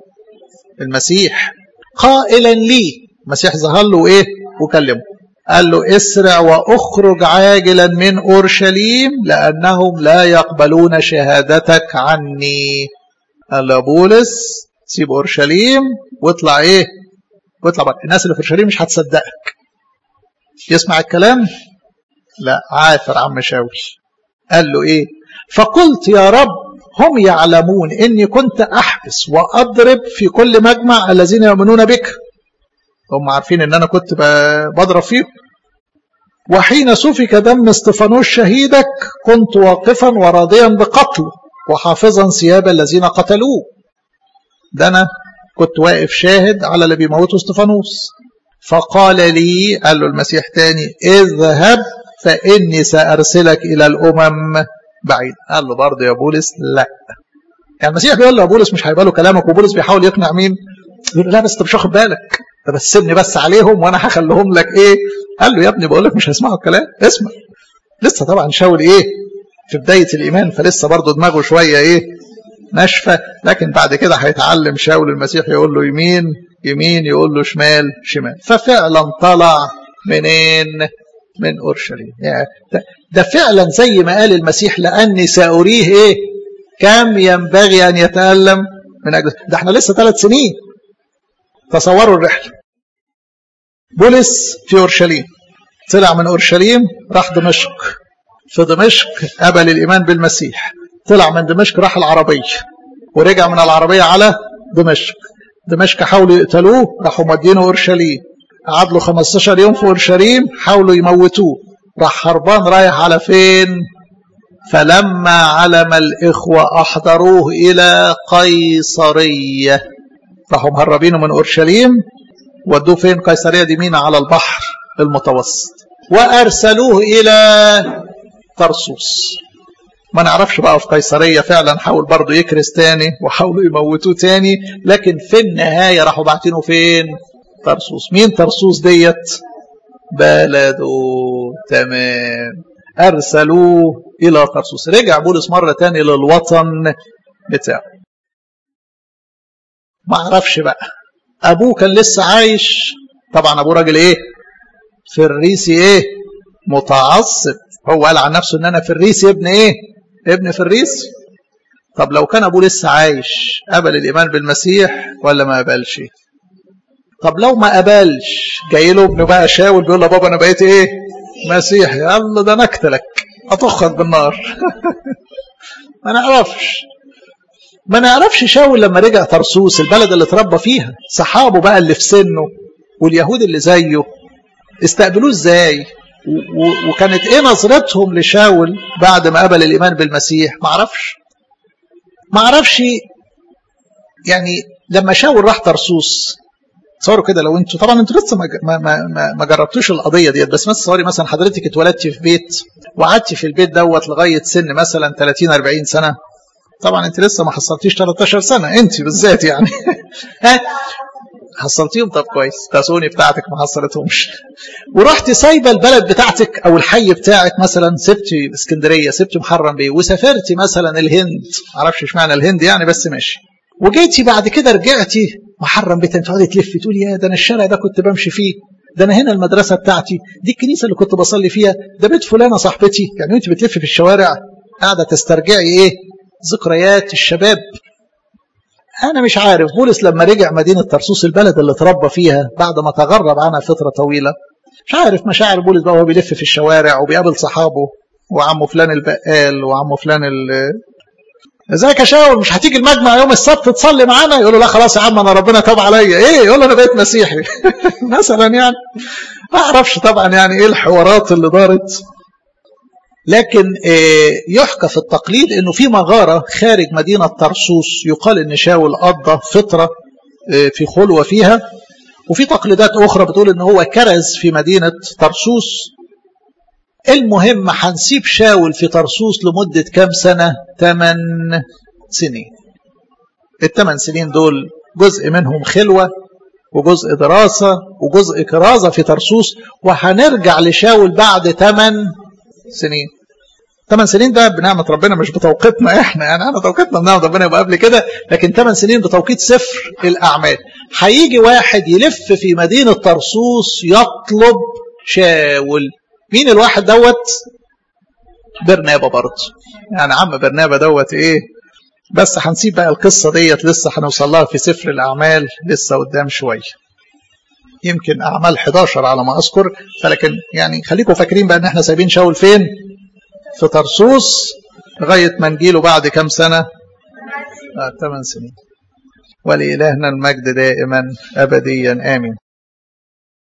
المسيح قائلا لي المسيح ظهر له ايه وكلمه قال له اسرع واخرج عاجلا من اورشليم لانهم لا يقبلون شهادتك عني قال له بولس سيب اورشليم واطلع ايه واطلع بقى الناس اللي في اورشليم مش هتصدقك يسمع الكلام لا عافر عم شاول قال له ايه فقلت يا رب هم يعلمون اني كنت احبس واضرب في كل مجمع الذين يؤمنون بك هم عارفين ان انا كنت بضرب فيهم وحين سفك دم استفانوس شهيدك كنت واقفا وراضيا بقتله وحافظا ثياب الذين قتلوه ده انا كنت واقف شاهد على اللي بيموتوا استفانوس فقال لي قال له المسيح تاني اذهب فاني سارسلك الى الامم بعيد قال له برضه يا بولس لا يعني المسيح بيقول له يا بولس مش هيبقى كلامك وبولس بيحاول يقنع مين يقول له لا بس انت مش واخد بالك ده بس سيبني بس عليهم وانا هخليهم لك ايه قال له يا ابني بقول لك مش هيسمعوا الكلام اسمع لسه طبعا شاول ايه في بدايه الايمان فلسه برضه دماغه شويه ايه ناشفه لكن بعد كده هيتعلم شاول المسيح يقول له يمين يمين يقول له شمال شمال ففعلا طلع منين من أورشليم يعني ده, ده فعلا زي ما قال المسيح لأني سأريه إيه كم ينبغي أن يتألم من أجل ده احنا لسه ثلاث سنين تصوروا الرحلة بولس في أورشليم طلع من أورشليم راح دمشق في دمشق قبل الإيمان بالمسيح طلع من دمشق راح العربية ورجع من العربية على دمشق دمشق حاولوا يقتلوه راحوا مدينه أورشليم قعد له 15 يوم في أورشليم حاولوا يموتوه راح هربان رايح على فين فلما علم الإخوة أحضروه إلى قيصرية راحوا مهربينه من أورشليم ودوه فين قيصرية دي مينا على البحر المتوسط وأرسلوه إلى طرسوس ما نعرفش بقى في قيصرية فعلا حاول برضه يكرس تاني وحاولوا يموتوه تاني لكن في النهاية راحوا باعتينه فين طرسوس مين طرسوس ديت بلده تمام أرسلوه إلى طرسوس رجع بولس مرة تاني للوطن بتاعه ما اعرفش بقى أبوه كان لسه عايش طبعا أبوه راجل إيه فريسي إيه متعصب هو قال عن نفسه إن أنا فريسي ابن إيه ابن فريسي طب لو كان أبوه لسه عايش قبل الإيمان بالمسيح ولا ما قبلش طب لو ما قبلش جاي له ابنه بقى شاول بيقول له بابا انا بقيت ايه مسيحي يلا ده انا اقتلك اطخك بالنار ما نعرفش ما نعرفش شاول لما رجع طرسوس البلد اللي اتربى فيها صحابه بقى اللي في سنه واليهود اللي زيه استقبلوه ازاي وكانت ايه نظرتهم لشاول بعد ما قبل الايمان بالمسيح ما اعرفش ما اعرفش يعني لما شاول راح طرسوس تصوروا كده لو انتوا طبعا انتوا لسه ما ما ما, ما جربتوش القضيه ديت بس مثلا تصوري مثلا حضرتك اتولدتي في بيت وقعدتي في البيت دوت لغايه سن مثلا 30 40 سنه طبعا انت لسه ما حصلتيش 13 سنه انت بالذات يعني ها حصلتيهم طب كويس تاسوني بتاعتك ما حصلتهمش ورحت سايبه البلد بتاعتك او الحي بتاعك مثلا سبتي اسكندريه سبتي محرم بيه وسافرتي مثلا الهند معرفش اشمعنى الهند يعني بس ماشي وجيتي بعد كده رجعتي محرم بيت تقعدي تلفي تقولي يا ده انا الشارع ده كنت بمشي فيه ده انا هنا المدرسه بتاعتي دي الكنيسه اللي كنت بصلي فيها ده بيت فلانه صاحبتي يعني وانت بتلفي في الشوارع قاعده تسترجعي ايه ذكريات الشباب انا مش عارف بولس لما رجع مدينه طرسوس البلد اللي اتربى فيها بعد ما تغرب عنها فتره طويله مش عارف مشاعر بولس بقى وهو بيلف في الشوارع وبيقابل صحابه وعمه فلان البقال وعمه فلان ازيك يا شاول مش هتيجي المجمع يوم السبت تصلي معانا يقول له لا خلاص يا عم انا ربنا تاب عليا ايه يقول له انا بقيت مسيحي مثلا يعني ما اعرفش طبعا يعني ايه الحوارات اللي دارت لكن يحكى في التقليد انه في مغاره خارج مدينه طرسوس يقال ان شاول قضى فتره في خلوه فيها وفي تقليدات اخرى بتقول ان هو كرز في مدينه طرسوس المهم هنسيب شاول في طرسوس لمدة كام سنة؟ ثمان سنين الثمان سنين دول جزء منهم خلوة وجزء دراسة وجزء كرازة في طرسوس وهنرجع لشاول بعد ثمان سنين ثمان سنين ده بنعمة ربنا مش بتوقيتنا احنا يعني انا توقيتنا بنعمة ربنا يبقى قبل كده لكن ثمان سنين بتوقيت سفر الاعمال هيجي واحد يلف في مدينة طرسوس يطلب شاول مين الواحد دوت برنابا برضه يعني عم برنابا دوت ايه بس هنسيب بقى القصة ديت لسه هنوصل لها في سفر الأعمال لسه قدام شوية يمكن أعمال 11 على ما أذكر فلكن يعني خليكم فاكرين بقى إن إحنا سايبين شاول فين؟ في طرسوس لغاية ما نجيله بعد كام سنة؟ آه 8 سنين ولإلهنا المجد دائما أبديا آمين